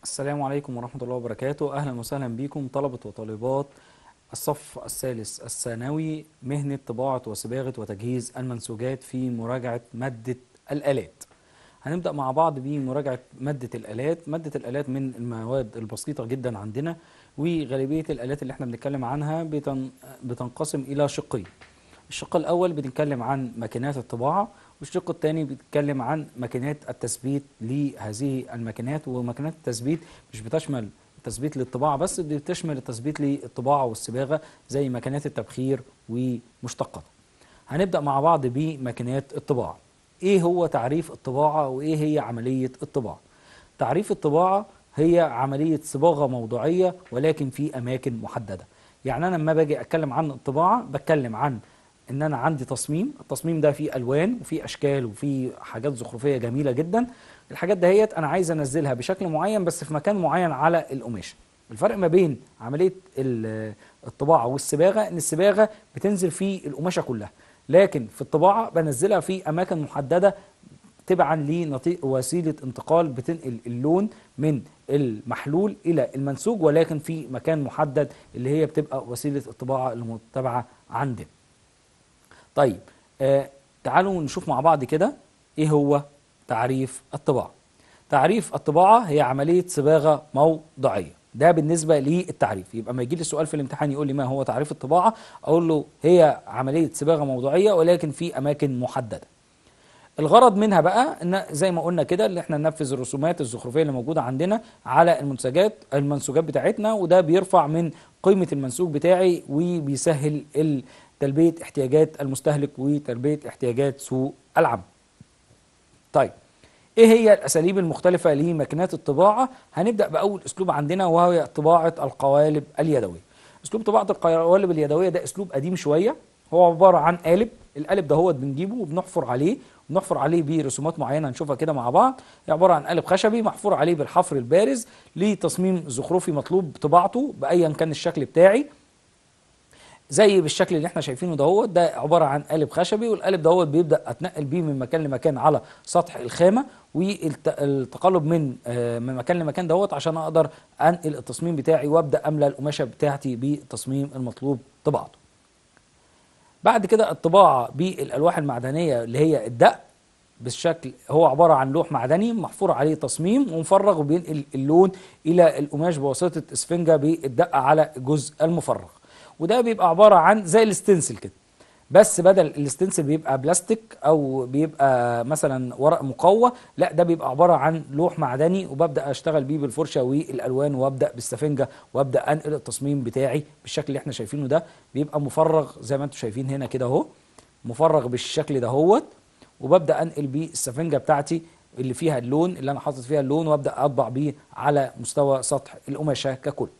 السلام عليكم ورحمة الله وبركاته أهلا وسهلا بكم طلبة وطالبات الصف الثالث الثانوي مهنة طباعة وصباغة وتجهيز المنسوجات في مراجعة مادة الآلات هنبدأ مع بعض بمراجعة مادة الآلات مادة الآلات من المواد البسيطة جدا عندنا وغالبية الآلات اللي احنا بنتكلم عنها بتن... بتنقسم إلى شقين الشق الأول بنتكلم عن ماكينات الطباعة والشق الثاني بيتكلم عن ماكينات التثبيت لهذه الماكينات وماكينات التثبيت مش بتشمل التثبيت للطباعة بس دي بتشمل التثبيت للطباعة والصباغة زي ماكينات التبخير ومشتقاتها هنبدأ مع بعض بماكينات الطباعة ايه هو تعريف الطباعة وايه هي عملية الطباعة تعريف الطباعة هي عملية صباغة موضوعية ولكن في أماكن محددة يعني أنا لما باجي أتكلم عن الطباعة بتكلم عن ان انا عندي تصميم التصميم ده فيه الوان وفيه اشكال وفيه حاجات زخرفيه جميله جدا الحاجات دهيت انا عايز انزلها بشكل معين بس في مكان معين على القماشه الفرق ما بين عمليه الطباعه والصباغه ان الصباغه بتنزل في القماشه كلها لكن في الطباعه بنزلها في اماكن محدده تبعا لوسيله انتقال بتنقل اللون من المحلول الى المنسوج ولكن في مكان محدد اللي هي بتبقى وسيله الطباعه المتبعه عندنا طيب آه تعالوا نشوف مع بعض كده ايه هو تعريف الطباعة تعريف الطباعة هي عملية صباغة موضعية ده بالنسبة للتعريف يبقى ما يجي لي سؤال في الامتحان يقول لي ما هو تعريف الطباعة اقول له هي عملية صباغة موضوعية ولكن في اماكن محددة الغرض منها بقى ان زي ما قلنا كده اللي احنا ننفذ الرسومات الزخرفيه اللي موجوده عندنا على المنتجات المنسوجات بتاعتنا وده بيرفع من قيمه المنسوج بتاعي وبيسهل تلبية احتياجات المستهلك وتلبية احتياجات سوق العمل طيب ايه هي الاساليب المختلفة لماكينات الطباعة هنبدأ باول اسلوب عندنا وهي طباعة القوالب اليدوية اسلوب طباعة القوالب اليدوية ده اسلوب قديم شوية هو عبارة عن قالب القالب ده هو بنجيبه وبنحفر عليه بنحفر عليه برسومات معينة هنشوفها كده مع بعض هي عبارة عن قالب خشبي محفور عليه بالحفر البارز لتصميم زخرفي مطلوب طباعته بأيا كان الشكل بتاعي زي بالشكل اللي احنا شايفينه دهوت ده عباره عن قالب خشبي والقالب دهوت بيبدا اتنقل بيه من مكان لمكان على سطح الخامه والتقلب من من مكان لمكان دهوت عشان اقدر انقل التصميم بتاعي وابدا املى القماشه بتاعتي بالتصميم المطلوب طباعته. بعد كده الطباعه بالالواح المعدنيه اللي هي الدق بالشكل هو عباره عن لوح معدني محفور عليه تصميم ومفرغ وبينقل اللون الى القماش بواسطه اسفنجه بالدقه على الجزء المفرغ. وده بيبقى عبارة عن زي الاستنسل كده بس بدل الاستنسل بيبقى بلاستيك او بيبقى مثلا ورق مقوى لا ده بيبقى عبارة عن لوح معدني وببدأ اشتغل بيه بالفرشة والالوان وابدأ بالسفنجة وابدأ انقل التصميم بتاعي بالشكل اللي احنا شايفينه ده بيبقى مفرغ زي ما انتم شايفين هنا كده اهو مفرغ بالشكل ده هوت وببدأ انقل بيه السفنجة بتاعتي اللي فيها اللون اللي انا حاطط فيها اللون وابدأ اطبع بيه على مستوى سطح القماشة ككل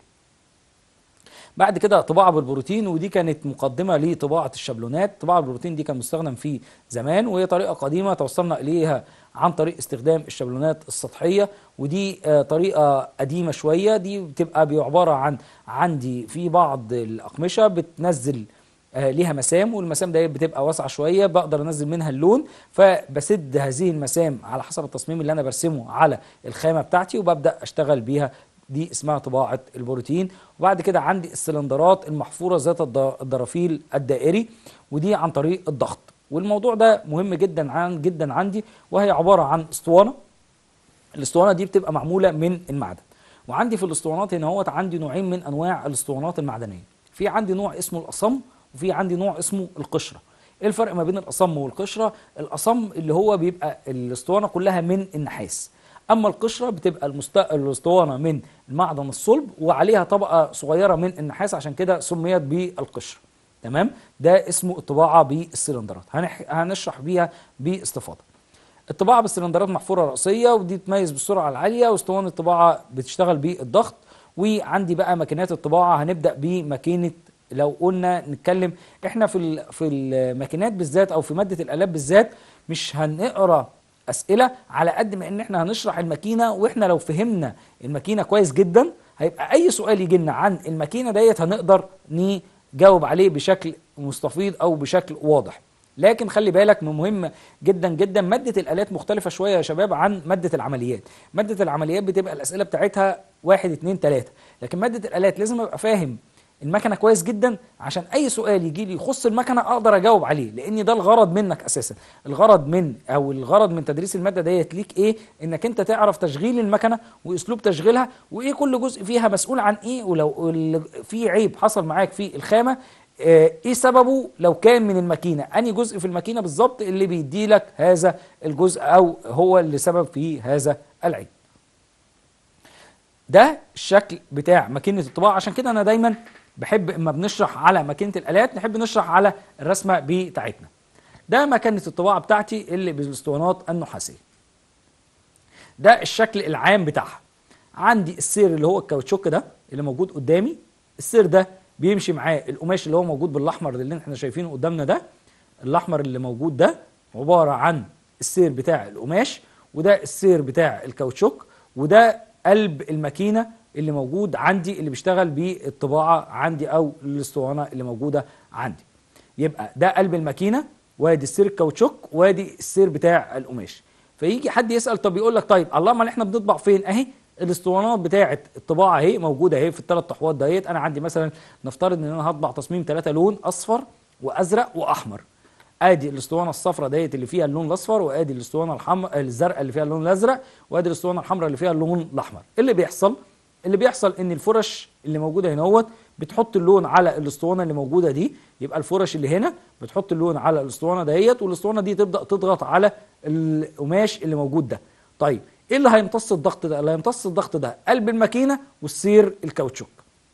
بعد كده طباعه بالبروتين ودي كانت مقدمه لطباعه الشابلونات طباعه بالبروتين دي كان مستخدم في زمان وهي طريقه قديمه توصلنا اليها عن طريق استخدام الشابلونات السطحيه ودي طريقه قديمه شويه دي بتبقى عباره عن عندي في بعض الاقمشه بتنزل ليها مسام والمسام دي بتبقى واسعه شويه بقدر انزل منها اللون فبسد هذه المسام على حسب التصميم اللي انا برسمه على الخامه بتاعتي وببدا اشتغل بيها دي اسمها طباعة البروتين وبعد كده عندي السلندرات المحفورة ذات الضرافيل الدائري ودي عن طريق الضغط والموضوع ده مهم جدا عن جدا عندي وهي عبارة عن اسطوانة الاسطوانة دي بتبقى معمولة من المعدن وعندي في الاسطوانات هنا هوت عندي نوعين من انواع الاسطوانات المعدنية في عندي نوع اسمه الاصم وفي عندي نوع اسمه القشرة ايه الفرق ما بين الاصم والقشرة الاصم اللي هو بيبقى الاسطوانة كلها من النحاس اما القشره بتبقى المست... الاسطوانه من المعدن الصلب وعليها طبقه صغيره من النحاس عشان كده سميت بالقشره تمام ده اسمه الطباعه بالسلندرات هنح... هنشرح بيها باستفاضه الطباعه بالسلندرات محفوره راسيه ودي تميز بالسرعه العاليه واسطوانه الطباعه بتشتغل بالضغط وعندي بقى ماكينات الطباعه هنبدا بماكينه لو قلنا نتكلم احنا في ال... في الماكينات بالذات او في ماده الالات بالذات مش هنقرا اسئله على قد ما ان احنا هنشرح الماكينه واحنا لو فهمنا الماكينه كويس جدا هيبقى اي سؤال يجي لنا عن الماكينه ديت هنقدر نجاوب عليه بشكل مستفيض او بشكل واضح لكن خلي بالك من مهم جدا جدا ماده الالات مختلفه شويه يا شباب عن ماده العمليات ماده العمليات بتبقى الاسئله بتاعتها واحد اتنين تلاته لكن ماده الالات لازم ابقى فاهم المكنه كويس جدا عشان اي سؤال يجي لي يخص المكنه اقدر اجاوب عليه لان ده الغرض منك اساسا الغرض من او الغرض من تدريس الماده ديت ليك ايه انك انت تعرف تشغيل المكنه واسلوب تشغيلها وايه كل جزء فيها مسؤول عن ايه ولو ال- في عيب حصل معاك في الخامه آه، ايه سببه لو كان من الماكينه انهي جزء في الماكينه بالظبط اللي بيدي لك هذا الجزء او هو اللي سبب في هذا العيب ده الشكل بتاع ماكينه الطباعه عشان كده انا دايما بحب اما بنشرح على ماكينه الالات نحب نشرح على الرسمه بتاعتنا ده ماكينه الطباعه بتاعتي اللي بالاسطوانات النحاسيه ده الشكل العام بتاعها عندي السير اللي هو الكاوتشوك ده اللي موجود قدامي السير ده بيمشي معاه القماش اللي هو موجود بالاحمر اللي احنا شايفينه قدامنا ده الاحمر اللي موجود ده عباره عن السير بتاع القماش وده السير بتاع الكاوتشوك وده قلب الماكينه اللي موجود عندي اللي بيشتغل بالطباعه عندي او الاسطوانه اللي موجوده عندي يبقى ده قلب الماكينه وادي السير الكاوتشوك وادي السير بتاع القماش فيجي حد يسال طب يقول لك طيب الله ما احنا بنطبع فين اهي الاسطوانات بتاعه الطباعه اهي موجوده اهي في الثلاث تحوات ديت انا عندي مثلا نفترض ان انا هطبع تصميم ثلاثه لون اصفر وازرق واحمر ادي الاسطوانه الصفراء ديت اللي فيها اللون الاصفر وادي الاسطوانه الحمراء الزرقاء اللي فيها اللون الازرق وادي الاسطوانه الحمراء اللي فيها اللون الاحمر إيه اللي بيحصل اللي بيحصل ان الفرش اللي موجوده هنا اهوت بتحط اللون على الاسطوانه اللي موجوده دي يبقى الفرش اللي هنا بتحط اللون على الاسطوانه ديت والاسطوانه دي تبدا تضغط على القماش اللي موجود ده طيب ايه اللي هيمتص الضغط ده اللي هيمتص الضغط ده قلب الماكينه والسير الكاوتشوك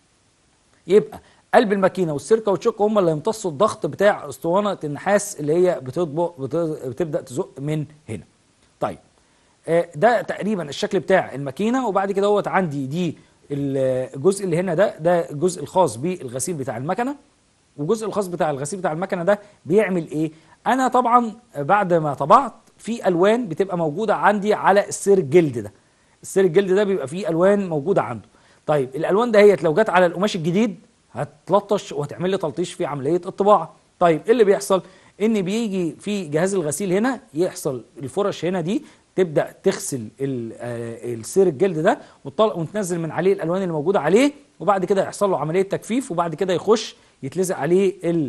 يبقى قلب الماكينه والسير كاوتشوك هم اللي يمتصوا الضغط بتاع اسطوانه النحاس اللي هي بتطبق بت- بتبدا تزق من هنا طيب آه، ده تقريبا الشكل بتاع الماكينه وبعد كده هوت عندي دي الجزء اللي هنا ده ده الجزء الخاص بالغسيل بتاع المكنه والجزء الخاص بتاع الغسيل بتاع المكنه ده بيعمل ايه انا طبعا بعد ما طبعت في الوان بتبقى موجوده عندي على السير الجلد ده السير الجلد ده بيبقى فيه الوان موجوده عنده طيب الالوان دهيت لو جت على القماش الجديد هتلطش وهتعمل لي تلطيش في عمليه الطباعه طيب ايه اللي بيحصل ان بيجي في جهاز الغسيل هنا يحصل الفرش هنا دي تبدا تغسل ال- آه، السير الجلد ده وتطلع وتنزل من عليه الالوان اللي موجوده عليه وبعد كده يحصل له عمليه تجفيف وبعد كده يخش يتلزق عليه ال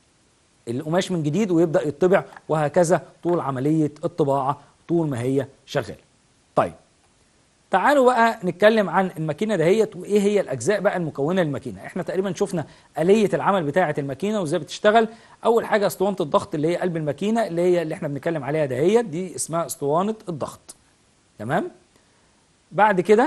القماش من جديد ويبدا يطبع وهكذا طول عمليه الطباعه طول ما هي شغاله. طيب تعالوا بقى نتكلم عن الماكينه دهيت وايه هي الاجزاء بقى المكونه للماكينه احنا تقريبا شفنا اليه العمل بتاعه الماكينه وازاي بتشتغل اول حاجه اسطوانه الضغط اللي هي قلب الماكينه اللي هي اللي احنا بنتكلم عليها دهيت دي اسمها اسطوانه الضغط تمام بعد كده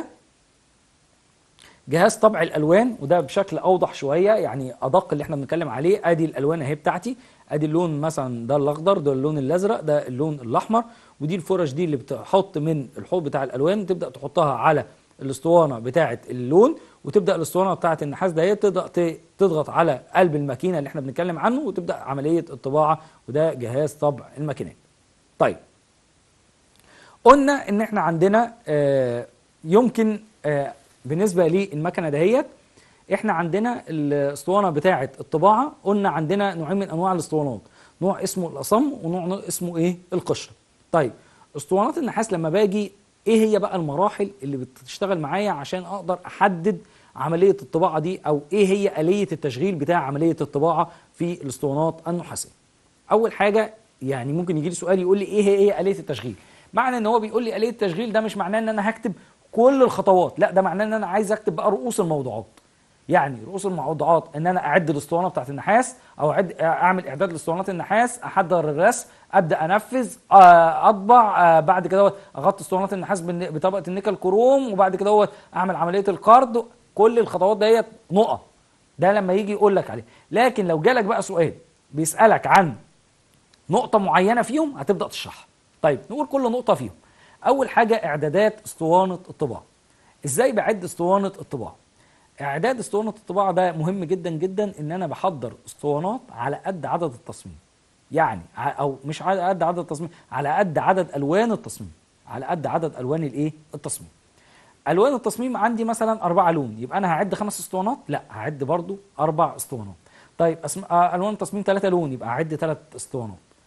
جهاز طبع الالوان وده بشكل اوضح شويه يعني ادق اللي احنا بنتكلم عليه ادي الالوان اهي بتاعتي ادي اللون مثلا ده الاخضر ده اللون الازرق ده اللون الاحمر ودي الفرش دي اللي بتحط من الحوض بتاع الالوان تبدا تحطها على الاسطوانه بتاعه اللون وتبدا الاسطوانه بتاعه النحاس ده تبدا ت- تضغط على قلب الماكينه اللي احنا بنتكلم عنه وتبدا عمليه الطباعه وده جهاز طبع الماكينات طيب قلنا ان احنا عندنا آه، يمكن آه، بالنسبه للمكنه دهيت احنا عندنا الاسطوانه بتاعه الطباعه قلنا عندنا نوعين من انواع الاسطوانات نوع اسمه الاصم ونوع اسمه ايه القشره طيب اسطوانات النحاس لما باجي ايه هي بقى المراحل اللي بتشتغل معايا عشان اقدر احدد عمليه الطباعه دي او ايه هي اليه التشغيل بتاع عمليه الطباعه في الاسطوانات النحاسيه اول حاجه يعني ممكن يجي لي سؤال يقول لي ايه هي ايه اليه التشغيل معنى ان هو بيقول لي اليه التشغيل ده مش معناه ان انا هكتب كل الخطوات لا ده معناه ان انا عايز اكتب بقى رؤوس الموضوعات يعني رؤوس الموضوعات ان انا اعد الاسطوانه بتاعت النحاس او أعد اعمل اعداد لاسطوانات النحاس احضر الرسم ابدا انفذ آه، اطبع آه، بعد كده اغطي اسطوانات النحاس بالن- بطبقه النيكل كروم وبعد كده هو اعمل عمليه القرض كل الخطوات ديت نقط ده لما يجي يقول لك عليه لكن لو جالك بقى سؤال بيسالك عن نقطة معينة فيهم هتبدأ تشرحها. طيب نقول كل نقطة فيهم. أول حاجة إعدادات اسطوانة الطباعة. إزاي بعد اسطوانة الطباعة؟ إعداد اسطوانة الطباعة ده مهم جدا جدا إن أنا بحضر اسطوانات على قد عدد التصميم. يعني ع- أو مش على قد عدد التصميم، على قد عدد ألوان التصميم. على قد عدد ألوان الإيه؟ التصميم. الوان التصميم عندي مثلا أربعة لون يبقى انا هعد خمس اسطوانات لا هعد برضو اربع اسطوانات طيب أسم... آه، الوان التصميم ثلاثة لون يبقى هعد ثلاث اسطوانات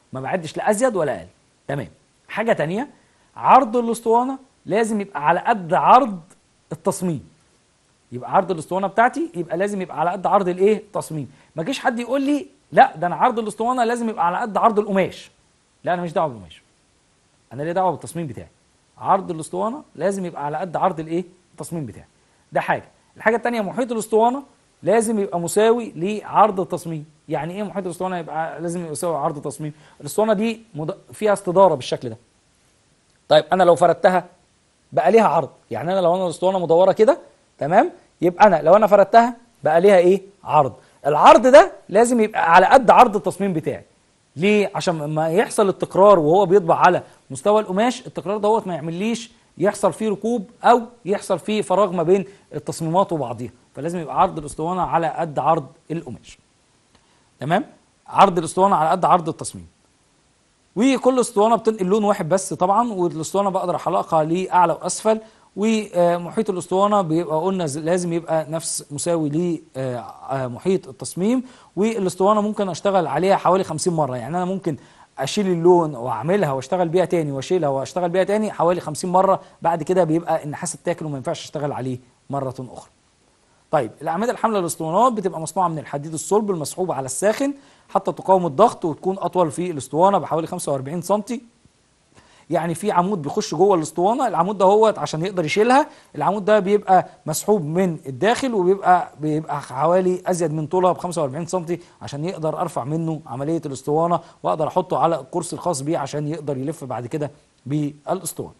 ما بعدش لا ازيد ولا اقل تمام حاجه تانية عرض الاسطوانه لازم يبقى على قد عرض التصميم يبقى عرض الاسطوانه بتاعتي يبقى لازم يبقى على قد عرض الايه التصميم ما جيش حد يقول لي لا ده انا عرض الاسطوانه لازم يبقى على قد عرض القماش لا انا مش دعوه بالقماش انا ليه دعوه بالتصميم بتاعي عرض الاسطوانه لازم يبقى على قد عرض الايه التصميم بتاعي ده حاجه الحاجه الثانيه محيط الاسطوانه لازم يبقى مساوي لعرض التصميم يعني ايه محيط الاسطوانه يبقى لازم يبقى يساوي عرض التصميم الاسطوانه دي مد... فيها استداره بالشكل ده طيب انا لو فردتها بقى ليها عرض يعني انا لو انا الاسطوانه مدوره كده تمام يبقى انا لو انا فردتها بقى ليها ايه عرض العرض ده لازم يبقى على قد عرض التصميم بتاعي ليه عشان ما يحصل التكرار وهو بيطبع على مستوى القماش التكرار دوت ما يعمليش يحصل فيه ركوب او يحصل فيه فراغ ما بين التصميمات وبعضيها فلازم يبقى عرض الاسطوانه على قد عرض القماش تمام عرض الاسطوانه على قد عرض التصميم وكل اسطوانه بتنقل لون واحد بس طبعا والاسطوانه بقدر احلقها لاعلى واسفل ومحيط الاسطوانه بيبقى قلنا لازم يبقى نفس مساوي لمحيط التصميم والاسطوانه ممكن اشتغل عليها حوالي 50 مره يعني انا ممكن اشيل اللون واعملها واشتغل بيها تاني واشيلها واشتغل بيها تاني حوالي 50 مره بعد كده بيبقى النحاس اتاكل وما ينفعش اشتغل عليه مره اخرى طيب الاعمده الحامله للاسطوانات بتبقى مصنوعه من الحديد الصلب المسحوب على الساخن حتى تقاوم الضغط وتكون اطول في الاسطوانه بحوالي 45 سم يعني في عمود بيخش جوه الاسطوانه العمود ده هو عشان يقدر يشيلها العمود ده بيبقى مسحوب من الداخل وبيبقى بيبقى حوالي ازيد من طولها ب 45 سم عشان يقدر ارفع منه عمليه الاسطوانه واقدر احطه على الكرسي الخاص بيه عشان يقدر يلف بعد كده بالاسطوانه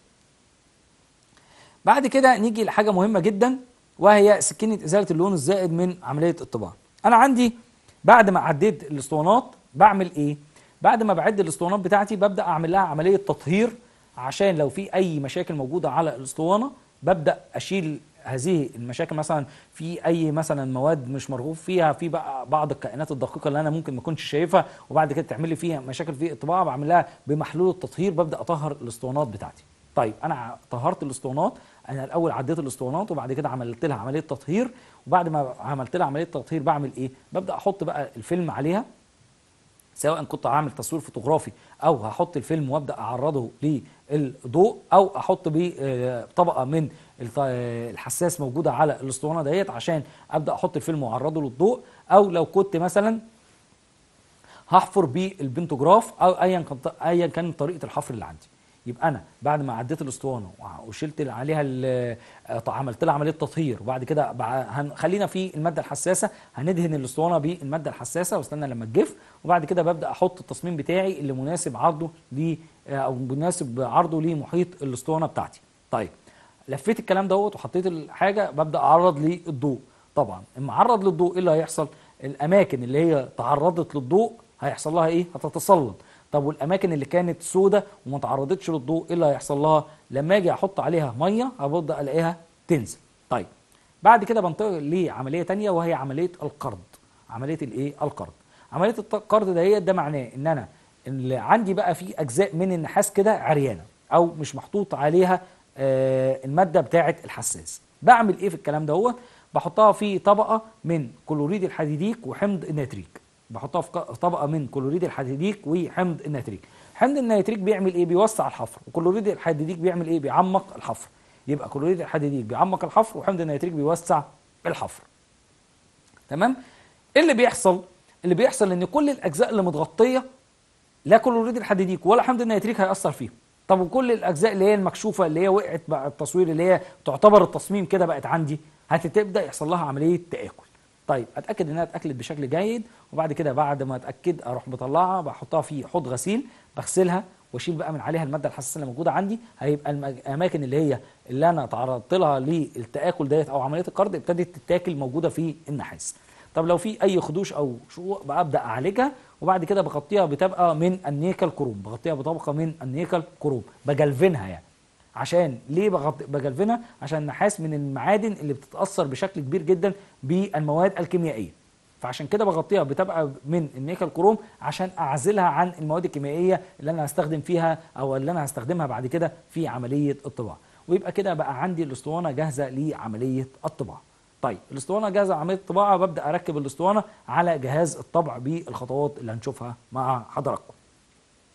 بعد كده نيجي لحاجه مهمه جدا وهي سكينه ازاله اللون الزائد من عمليه الطباعه انا عندي بعد ما عديت الاسطوانات بعمل ايه بعد ما بعد الاسطوانات بتاعتي ببدا اعمل لها عمليه تطهير عشان لو في اي مشاكل موجوده على الاسطوانه ببدا اشيل هذه المشاكل مثلا في اي مثلا مواد مش مرغوب فيها في بقى بعض الكائنات الدقيقه اللي انا ممكن ما اكونش شايفها وبعد كده تعمل لي فيها مشاكل في الطباعه بعملها بمحلول التطهير ببدا اطهر الاسطوانات بتاعتي طيب انا طهرت الاسطوانات انا الاول عديت الاسطوانات وبعد كده عملت لها عمليه تطهير وبعد ما عملت لها عمليه تطهير بعمل ايه ببدا احط بقى الفيلم عليها سواء كنت هعمل تصوير فوتوغرافي او هحط الفيلم وابدا اعرضه للضوء او احط بيه طبقه من الحساس موجوده على الاسطوانه ديت عشان ابدا احط الفيلم واعرضه للضوء او لو كنت مثلا هحفر بالبنتوجراف او ايا كان ايا كان طريقه الحفر اللي عندي يبقى انا بعد ما عديت الاسطوانه وشلت عليها عملت لها عمليه تطهير وبعد كده خلينا في الماده الحساسه هندهن الاسطوانه بالماده الحساسه واستنى لما تجف وبعد كده ببدا احط التصميم بتاعي اللي مناسب عرضه ل او مناسب عرضه لمحيط الاسطوانه بتاعتي طيب لفيت الكلام دوت وحطيت الحاجه ببدا اعرض للضوء طبعا اما اعرض للضوء ايه اللي هيحصل الاماكن اللي هي تعرضت للضوء هيحصل لها ايه هتتصلب طب والاماكن اللي كانت سودة وما تعرضتش للضوء ايه اللي هيحصل لها لما اجي احط عليها ميه هبدا الاقيها تنزل طيب بعد كده بنتقل لعمليه تانية وهي عمليه القرض عمليه الايه القرض عمليه القرض دهيت ده معناه ان انا اللي عندي بقى في اجزاء من النحاس كده عريانه او مش محطوط عليها آه الماده بتاعه الحساس بعمل ايه في الكلام دوت بحطها في طبقه من كلوريد الحديديك وحمض النيتريك بحطها في طبقه من كلوريد الحديديك وحمض النيتريك حمض النيتريك بيعمل ايه بيوسع الحفر وكلوريد الحديديك بيعمل ايه بيعمق الحفر يبقى كلوريد الحديديك بيعمق الحفر وحمض النيتريك بيوسع الحفر تمام ايه اللي بيحصل اللي بيحصل ان كل الاجزاء اللي متغطيه لا كلوريد الحديديك ولا حمض النيتريك هيأثر فيهم طب وكل الاجزاء اللي هي المكشوفه اللي هي وقعت بقى التصوير اللي هي تعتبر التصميم كده بقت عندي هتبدا يحصل لها عمليه تآكل طيب اتاكد انها اتاكلت بشكل جيد وبعد كده بعد ما اتاكد اروح بطلعها بحطها في حوض غسيل بغسلها واشيل بقى من عليها الماده الحساسه اللي موجوده عندي هيبقى الاماكن اللي هي اللي انا تعرضت لها للتاكل ديت او عمليه القرض ابتدت تتاكل موجوده في النحاس طب لو في اي خدوش او شقوق ببدا اعالجها وبعد كده بغطيها بطبقه من النيكل كروم بغطيها بطبقه من النيكل كروم بجلفنها يعني عشان ليه بجلفنها عشان النحاس من المعادن اللي بتتاثر بشكل كبير جدا بالمواد الكيميائيه فعشان كده بغطيها بطبقه من النيكل كروم عشان اعزلها عن المواد الكيميائيه اللي انا هستخدم فيها او اللي انا هستخدمها بعد كده في عمليه الطباعه ويبقى كده بقى عندي الاسطوانه جاهزه لعمليه الطباعه طيب الاسطوانه جاهزه لعمليه الطباعه ببدا اركب الاسطوانه على جهاز الطبع بالخطوات اللي هنشوفها مع حضراتكم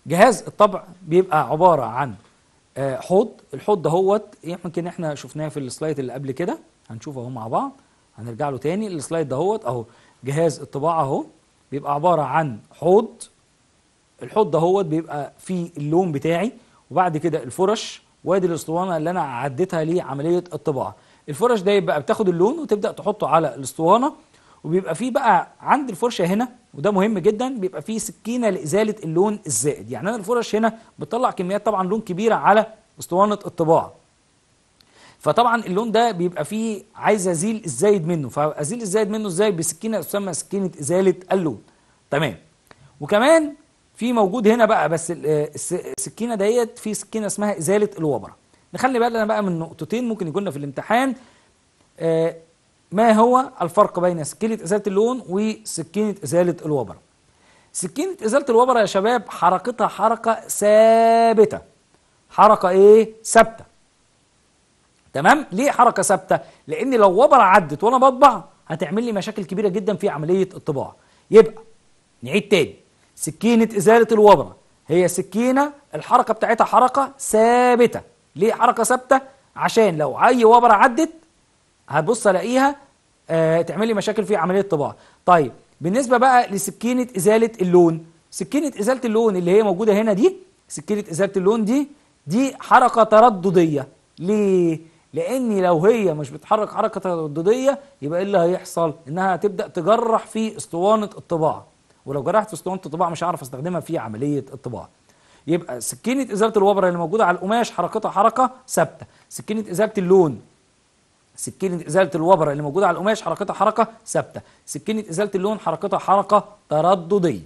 جهاز الطبع بيبقى عباره عن آه، حوض الحوض دهوت يمكن احنا شفناه في السلايد اللي قبل كده هنشوفه اهو مع بعض هنرجع له تاني السلايد دهوت اهو جهاز الطباعه اهو بيبقى عباره عن حوض الحوض دهوت بيبقى فيه اللون بتاعي وبعد كده الفرش وادي الاسطوانه اللي انا عديتها لعمليه الطباعه الفرش ده يبقى بتاخد اللون وتبدا تحطه على الاسطوانه وبيبقى فيه بقى عند الفرشه هنا وده مهم جدا بيبقى فيه سكينه لازاله اللون الزائد يعني انا الفرش هنا بتطلع كميات طبعا لون كبيره على اسطوانه الطباعه فطبعا اللون ده بيبقى فيه عايز ازيل الزايد منه فازيل الزايد منه ازاي بسكينه تسمى سكينه ازاله اللون تمام وكمان في موجود هنا بقى بس ال- آه، الس- السكينه ديت في سكينه اسمها ازاله الوبره نخلي بالنا بقى من نقطتين ممكن يكوننا في الامتحان آه، ما هو الفرق بين سكينه ازاله اللون وسكينه ازاله الوبره سكينه ازاله الوبره يا شباب حركتها حركه ثابته حركه ايه ثابته تمام ليه حركه ثابته لان لو وبره عدت وانا بطبع هتعمل لي مشاكل كبيره جدا في عمليه الطباعه يبقى نعيد تاني سكينه ازاله الوبره هي سكينه الحركه بتاعتها حركه ثابته ليه حركه ثابته عشان لو اي وبره عدت هتبص الاقيها آه تعمل لي مشاكل في عمليه الطباعه طيب بالنسبه بقى لسكينه ازاله اللون سكينه ازاله اللون اللي هي موجوده هنا دي سكينه ازاله اللون دي دي حركه تردديه ليه لان لو هي مش بتحرك حركه تردديه يبقى ايه اللي هيحصل انها هتبدا تجرح في اسطوانه الطباعه ولو جرحت في اسطوانه الطباعه مش هعرف استخدمها في عمليه الطباعه يبقى سكينه ازاله الوبره اللي موجوده على القماش حركتها حركه ثابته سكينه ازاله اللون سكينة إزالة الوبرة اللي موجودة على القماش حركتها حركة ثابتة سكينة إزالة اللون حركتها حركة ترددية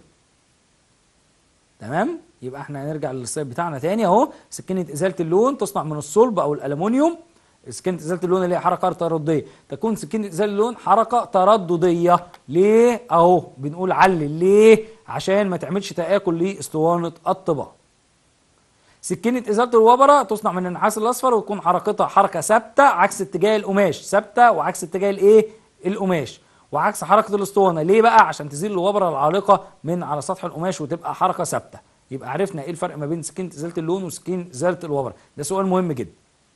تمام يبقى احنا هنرجع للسلايد بتاعنا تاني اهو سكينة إزالة اللون تصنع من الصلب أو الألمونيوم سكينة إزالة اللون اللي هي حركة ترددية تكون سكينة إزالة اللون حركة ترددية ليه اهو بنقول علل ليه عشان ما تعملش تآكل لأسطوانة الطباعة سكينة إزالة الوبرة تصنع من النحاس الأصفر وتكون حركتها حركة ثابتة عكس اتجاه القماش ثابتة وعكس اتجاه الإيه؟ القماش وعكس حركة الأسطوانة ليه بقى؟ عشان تزيل الوبرة العالقة من على سطح القماش وتبقى حركة ثابتة يبقى عرفنا إيه الفرق ما بين سكينة إزالة اللون وسكينة إزالة الوبرة ده سؤال مهم جدا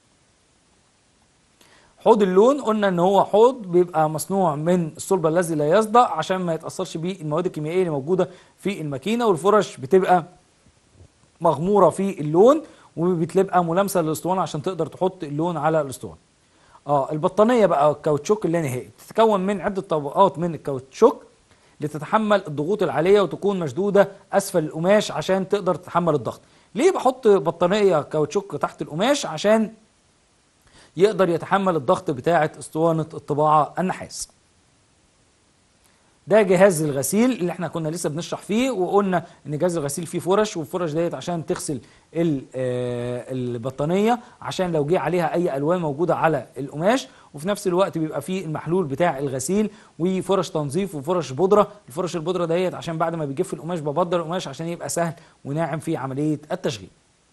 حوض اللون قلنا ان هو حوض بيبقى مصنوع من الصلب الذي لا يصدأ عشان ما يتأثرش بيه المواد الكيميائية اللي موجودة في الماكينة والفرش بتبقى مغموره في اللون وبتبقى ملامسه للاسطوانه عشان تقدر تحط اللون على الاسطوانه. اه البطانيه بقى الكاوتشوك اللانهائي بتتكون من عده طبقات من الكاوتشوك لتتحمل الضغوط العاليه وتكون مشدوده اسفل القماش عشان تقدر تتحمل الضغط. ليه بحط بطانيه كاوتشوك تحت القماش؟ عشان يقدر يتحمل الضغط بتاعه اسطوانه الطباعه النحاس. ده جهاز الغسيل اللي احنا كنا لسه بنشرح فيه وقلنا ان جهاز الغسيل فيه فرش والفرش ديت عشان تغسل ال- آه، البطانيه عشان لو جه عليها اي الوان موجوده على القماش وفي نفس الوقت بيبقى فيه المحلول بتاع الغسيل وفرش تنظيف وفرش بودره الفرش البودره ديت عشان بعد ما بيجف القماش ببدر القماش عشان يبقى سهل وناعم في عمليه التشغيل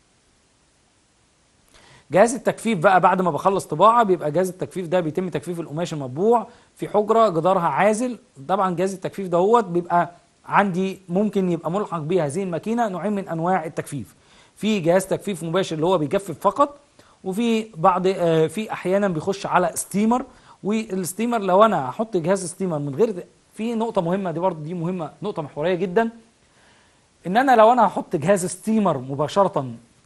جهاز التجفيف بقى بعد ما بخلص طباعه بيبقى جهاز التجفيف ده بيتم تجفيف القماش المطبوع في حجره جدارها عازل طبعا جهاز التجفيف دهوت بيبقى عندي ممكن يبقى ملحق بيه هذه الماكينه نوعين من انواع التجفيف في جهاز تجفيف مباشر اللي هو بيجفف فقط وفي بعض آه، في احيانا بيخش على ستيمر والستيمر لو انا هحط جهاز ستيمر من غير في نقطه مهمه دي برضه دي مهمه نقطه محوريه جدا ان انا لو انا هحط جهاز ستيمر مباشره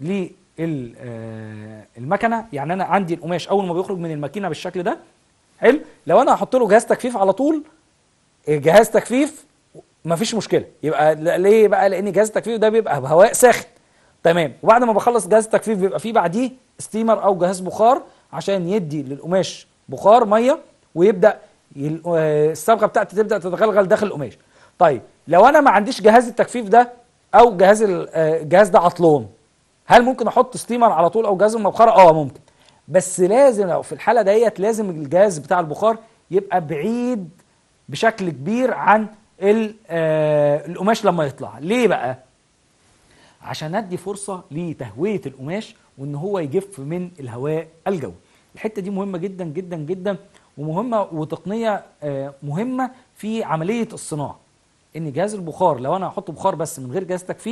للمكنه يعني انا عندي القماش اول ما بيخرج من الماكينه بالشكل ده حلو لو انا هحط له جهاز تجفيف على طول جهاز تجفيف مفيش مشكله يبقى ل- ليه بقى لان جهاز التجفيف ده بيبقى بهواء ساخن تمام وبعد ما بخلص جهاز التجفيف بيبقى فيه بعديه ستيمر او جهاز بخار عشان يدي للقماش بخار ميه ويبدا يل- آه، الصبغه بتاعتي تبدا تتغلغل داخل القماش طيب لو انا ما عنديش جهاز التجفيف ده او جهاز ال- آه، الجهاز ده عطلان هل ممكن احط ستيمر على طول او جهاز المبخره اه ممكن بس لازم لو في الحاله ديت لازم الجهاز بتاع البخار يبقى بعيد بشكل كبير عن ال- آه، القماش لما يطلع ليه بقى عشان ادي فرصه لتهويه القماش وان هو يجف من الهواء الجوي الحته دي مهمه جدا جدا جدا ومهمه وتقنيه آه، مهمه في عمليه الصناعه ان جهاز البخار لو انا هحط بخار بس من غير جهاز تجفيف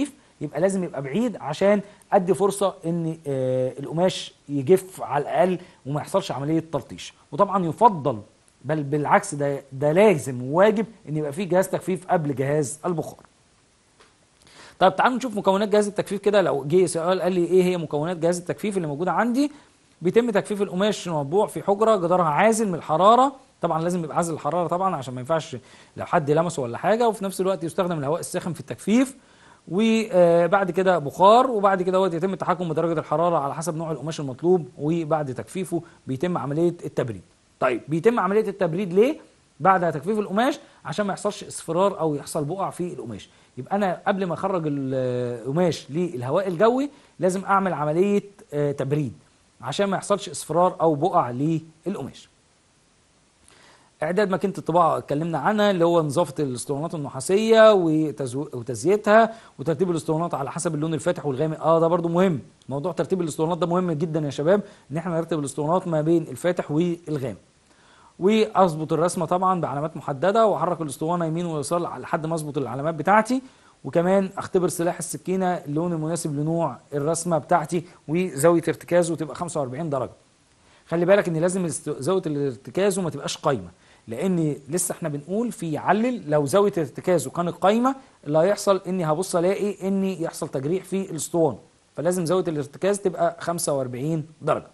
يبقى لازم يبقى بعيد عشان ادي فرصه ان آه، القماش يجف على الاقل وما يحصلش عمليه تلطيش وطبعا يفضل بل بالعكس ده ده لازم وواجب ان يبقى فيه جهاز تجفيف قبل جهاز البخار طيب تعالوا نشوف مكونات جهاز التجفيف كده لو جه سؤال قال لي ايه هي مكونات جهاز التجفيف اللي موجوده عندي بيتم تجفيف القماش المطبوع في حجره جدارها عازل من الحراره طبعا لازم يبقى عازل الحراره طبعا عشان ما ينفعش لو حد لمسه ولا حاجه وفي نفس الوقت يستخدم الهواء الساخن في التجفيف وبعد كده بخار وبعد كده هو يتم التحكم بدرجه الحراره على حسب نوع القماش المطلوب وبعد تجفيفه بيتم عمليه التبريد طيب بيتم عمليه التبريد ليه بعد تجفيف القماش عشان ما يحصلش اصفرار او يحصل بقع في القماش يبقى انا قبل ما اخرج القماش للهواء الجوي لازم اعمل عمليه آه، تبريد عشان ما يحصلش اصفرار او بقع للقماش اعداد ماكينه الطباعه اتكلمنا عنها اللي هو نظافه الاسطوانات النحاسيه وتزو- وتزييتها وترتيب الاسطوانات على حسب اللون الفاتح والغامق اه ده برضو مهم موضوع ترتيب الاسطوانات ده مهم جدا يا شباب ان احنا نرتب الاسطوانات ما بين الفاتح والغامق واظبط الرسمه طبعا بعلامات محدده واحرك الاسطوانه يمين ويسار لحد ما اظبط العلامات بتاعتي وكمان اختبر سلاح السكينه اللون المناسب لنوع الرسمه بتاعتي وزاويه ارتكازه تبقى 45 درجه خلي بالك ان لازم الاست- زاويه الارتكازه ما تبقاش قايمه لان لسه احنا بنقول في علل لو زاويه ارتكازه كانت قايمه اللي هيحصل اني هبص الاقي اني يحصل تجريح في الاسطوانه فلازم زاويه الارتكاز تبقى 45 درجه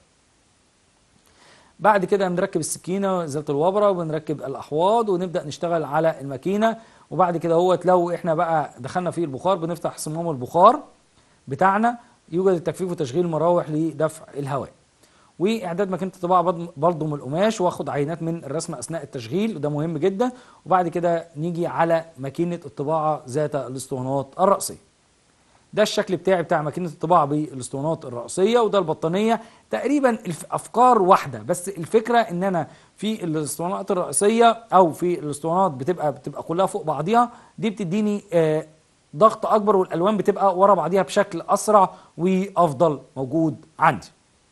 بعد كده بنركب السكينه ازاله الوبره وبنركب الاحواض ونبدا نشتغل على الماكينه وبعد كده هو لو احنا بقى دخلنا في البخار بنفتح صمام البخار بتاعنا يوجد التجفيف وتشغيل مراوح لدفع الهواء واعداد ماكينه الطباعه برض- برضه من القماش واخد عينات من الرسمه اثناء التشغيل وده مهم جدا وبعد كده نيجي على ماكينه الطباعه ذات الاسطوانات الرأسيه ده الشكل بتاعي بتاع ماكينه الطباعه بالاسطوانات الرأسيه وده البطانيه تقريبا الافكار واحده بس الفكره ان انا في الاسطوانات الرأسيه او في الاسطوانات بتبقى بتبقى كلها فوق بعضيها دي بتديني آه، ضغط اكبر والالوان بتبقى ورا بعضيها بشكل اسرع وافضل موجود عندي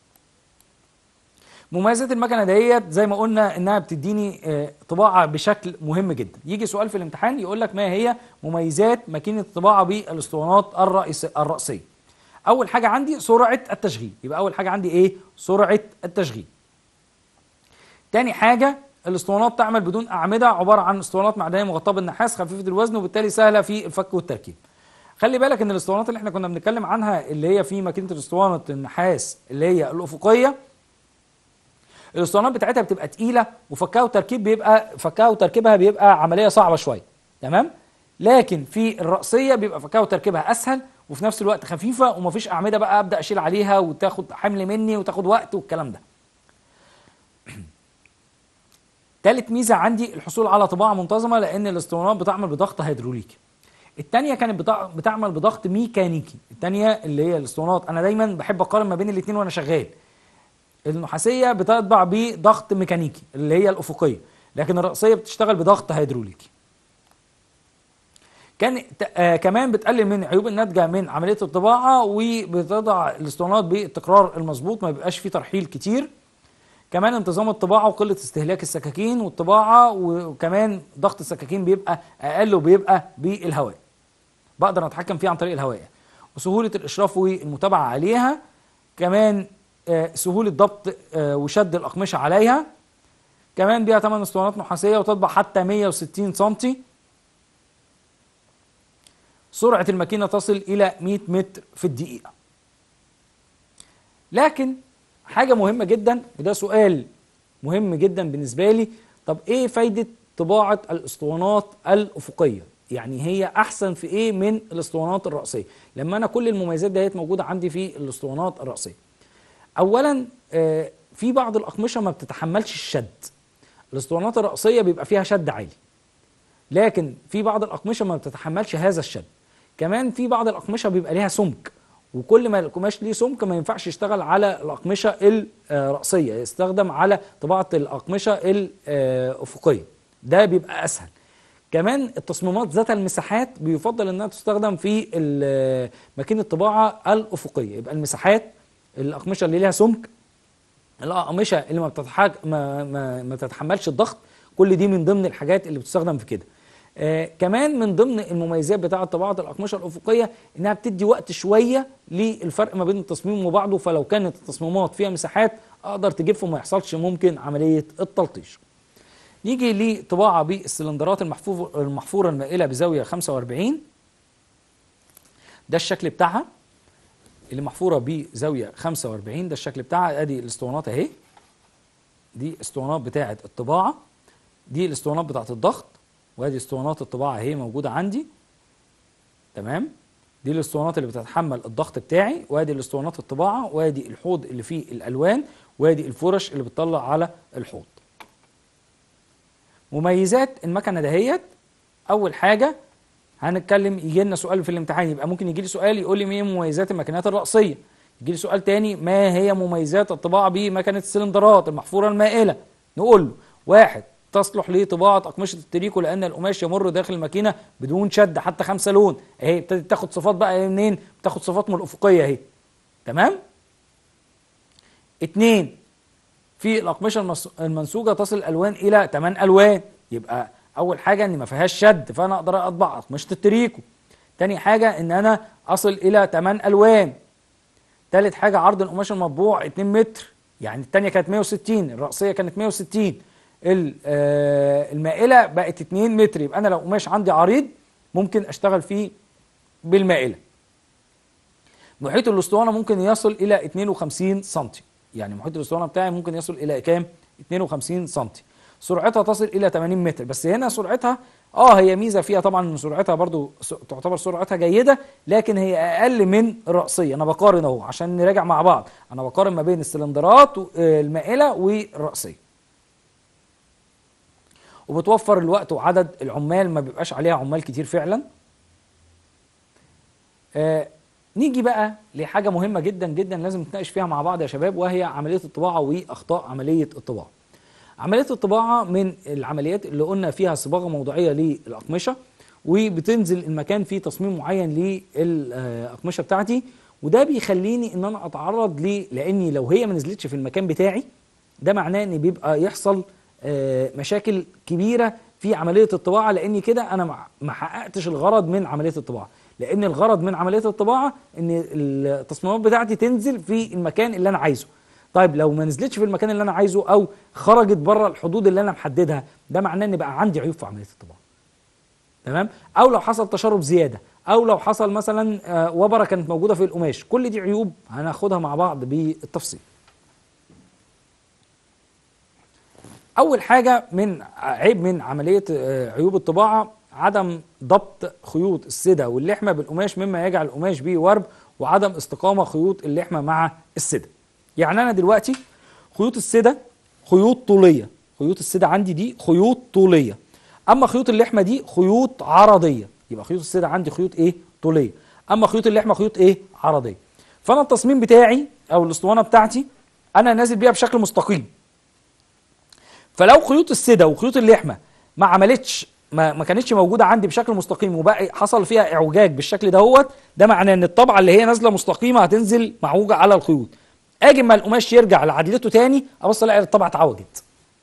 مميزات المكنه ديت زي ما قلنا انها بتديني آه، طباعه بشكل مهم جدا يجي سؤال في الامتحان يقول لك ما هي مميزات ماكينه الطباعه بالاسطوانات الرئيس الرأسيه اول حاجه عندي سرعه التشغيل يبقى اول حاجه عندي ايه سرعه التشغيل تاني حاجه الاسطوانات تعمل بدون اعمده عباره عن اسطوانات معدنيه مغطاه بالنحاس خفيفه الوزن وبالتالي سهله في الفك والتركيب خلي بالك ان الاسطوانات اللي احنا كنا بنتكلم عنها اللي هي في ماكينه الاسطوانه النحاس اللي هي الافقيه الاسطوانات بتاعتها بتبقى تقيله وفكها وتركيب بيبقى فكها وتركيبها بيبقى عمليه صعبه شويه تمام لكن في الرأسيه بيبقى فكها وتركيبها اسهل وفي نفس الوقت خفيفه ومفيش اعمده بقى ابدا اشيل عليها وتاخد حمل مني وتاخد وقت والكلام ده تالت ميزه عندي الحصول على طباعه منتظمه لان الاسطوانات بتعمل بضغط هيدروليكي التانية كانت بتع- بتعمل بضغط ميكانيكي التانية اللي هي الاسطوانات انا دايما بحب اقارن ما بين الاثنين وانا شغال النحاسيه بتطبع بضغط ميكانيكي اللي هي الافقيه لكن الرأسيه بتشتغل بضغط هيدروليكي كان ت- آه كمان بتقلل من عيوب الناتجه من عمليه الطباعه وبتضع الاسطوانات بالتكرار المظبوط ما بيبقاش فيه ترحيل كتير كمان انتظام الطباعه وقله استهلاك السكاكين والطباعه وكمان ضغط السكاكين بيبقى اقل وبيبقى بالهواء بقدر اتحكم فيه عن طريق الهواء وسهوله الاشراف والمتابعه عليها كمان آه، سهوله ضبط آه، وشد الاقمشه عليها كمان بيها 8 اسطوانات نحاسيه وتطبع حتى 160 سم سرعه الماكينه تصل الى 100 متر في الدقيقه لكن حاجه مهمه جدا وده سؤال مهم جدا بالنسبه لي طب ايه فايده طباعه الاسطوانات الافقيه يعني هي احسن في ايه من الاسطوانات الرأسيه لما انا كل المميزات ديت موجوده عندي في الاسطوانات الرأسيه اولا آه، في بعض الاقمشه ما بتتحملش الشد الاسطوانات الرأسيه بيبقى فيها شد عالي لكن في بعض الاقمشه ما بتتحملش هذا الشد كمان في بعض الاقمشه بيبقى ليها سمك وكل ما القماش ليه سمك ما ينفعش يشتغل على الاقمشه الرأسيه يستخدم على طباعه الاقمشه الافقيه ده بيبقى اسهل كمان التصميمات ذات المساحات بيفضل انها تستخدم في ال- ماكينه الطباعه الافقيه يبقى المساحات الاقمشه اللي ليها سمك الاقمشه اللي ما بتتحك ما ما, ما تتحملش الضغط كل دي من ضمن الحاجات اللي بتستخدم في كده آه كمان من ضمن المميزات بتاعه طباعه الاقمشه الافقيه انها بتدي وقت شويه للفرق ما بين التصميم وبعضه فلو كانت التصميمات فيها مساحات اقدر تجف وما يحصلش ممكن عمليه التلطيش نيجي لطباعه بالسلندرات المحفوظ المحفوره المائله بزاويه 45 ده الشكل بتاعها اللي محفوره بزاويه 45 ده الشكل بتاعها ادي الاسطوانات اهي دي اسطوانات بتاعه الطباعه دي الاسطوانات بتاعه الضغط وادي اسطوانات الطباعه اهي موجوده عندي تمام دي الاسطوانات اللي بتتحمل الضغط بتاعي وادي الاسطوانات الطباعه وادي الحوض اللي فيه الالوان وادي الفرش اللي بتطلع على الحوض مميزات المكنه دهيت اول حاجه هنتكلم يجي لنا سؤال في الامتحان يبقى ممكن يجي لي سؤال يقول لي ايه مميزات الماكينات الرأسيه يجي لي سؤال تاني ما هي مميزات الطباعه بمكنه السلندرات المحفوره المائله نقول له واحد تصلح لطباعه اقمشه التريكو لان القماش يمر داخل الماكينه بدون شد حتى خمسه لون اهي ابتدت تاخد صفات بقى منين بتاخد صفات من الافقيه اهي تمام اتنين في الاقمشه المنسوجه تصل الالوان الى 8 الوان يبقى اول حاجه ان ما فيهاش شد فانا اقدر اطبع اقمشه التريكو تاني حاجه ان انا اصل الى 8 الوان تالت حاجه عرض القماش المطبوع 2 متر يعني الثانيه كانت 160 الرأسيه كانت 160 المائله بقت 2 متر يبقى انا لو قماش عندي عريض ممكن اشتغل فيه بالمائله محيط الاسطوانه ممكن يصل الى 52 سم يعني محيط الاسطوانه بتاعي ممكن يصل الى كام 52 سم سرعتها تصل الى 80 متر بس هنا سرعتها اه هي ميزه فيها طبعا ان سرعتها برضو تعتبر سرعتها جيده لكن هي اقل من الرأسيه انا بقارن اهو عشان نراجع مع بعض انا بقارن ما بين السلندرات المائله والرأسيه وبتوفر الوقت وعدد العمال ما بيبقاش عليها عمال كتير فعلا آه نيجي بقى لحاجة مهمة جدا جدا لازم نتناقش فيها مع بعض يا شباب وهي عملية الطباعة وأخطاء عملية الطباعة عملية الطباعة من العمليات اللي قلنا فيها صباغة موضعية للأقمشة وبتنزل المكان فيه تصميم معين للأقمشة بتاعتي وده بيخليني ان انا اتعرض ليه لاني لو هي ما نزلتش في المكان بتاعي ده معناه ان بيبقى يحصل مشاكل كبيره في عمليه الطباعه لاني كده انا ما حققتش الغرض من عمليه الطباعه لان الغرض من عمليه الطباعه ان التصميمات بتاعتي تنزل في المكان اللي انا عايزه طيب لو ما نزلتش في المكان اللي انا عايزه او خرجت بره الحدود اللي انا محددها ده معناه ان بقى عندي عيوب في عمليه الطباعه تمام او لو حصل تشرب زياده او لو حصل مثلا وبره كانت موجوده في القماش كل دي عيوب هناخدها مع بعض بالتفصيل اول حاجه من عيب من عمليه عيوب الطباعه عدم ضبط خيوط السده واللحمه بالقماش مما يجعل القماش به ورب وعدم استقامه خيوط اللحمه مع السده يعني انا دلوقتي خيوط السده خيوط طوليه خيوط السده عندي دي خيوط طوليه اما خيوط اللحمه دي خيوط عرضيه يبقى خيوط السده عندي خيوط ايه طوليه اما خيوط اللحمه خيوط ايه عرضيه فانا التصميم بتاعي او الاسطوانه بتاعتي انا نازل بيها بشكل مستقيم فلو خيوط السده وخيوط اللحمه ما عملتش ما, ما كانتش موجوده عندي بشكل مستقيم وبقى حصل فيها اعوجاج بالشكل دهوت ده معناه ان الطبعه اللي هي نازله مستقيمه هتنزل معوجه على الخيوط اجي ما القماش يرجع لعدلته تاني ابص الاقي الطبعه اتعوجت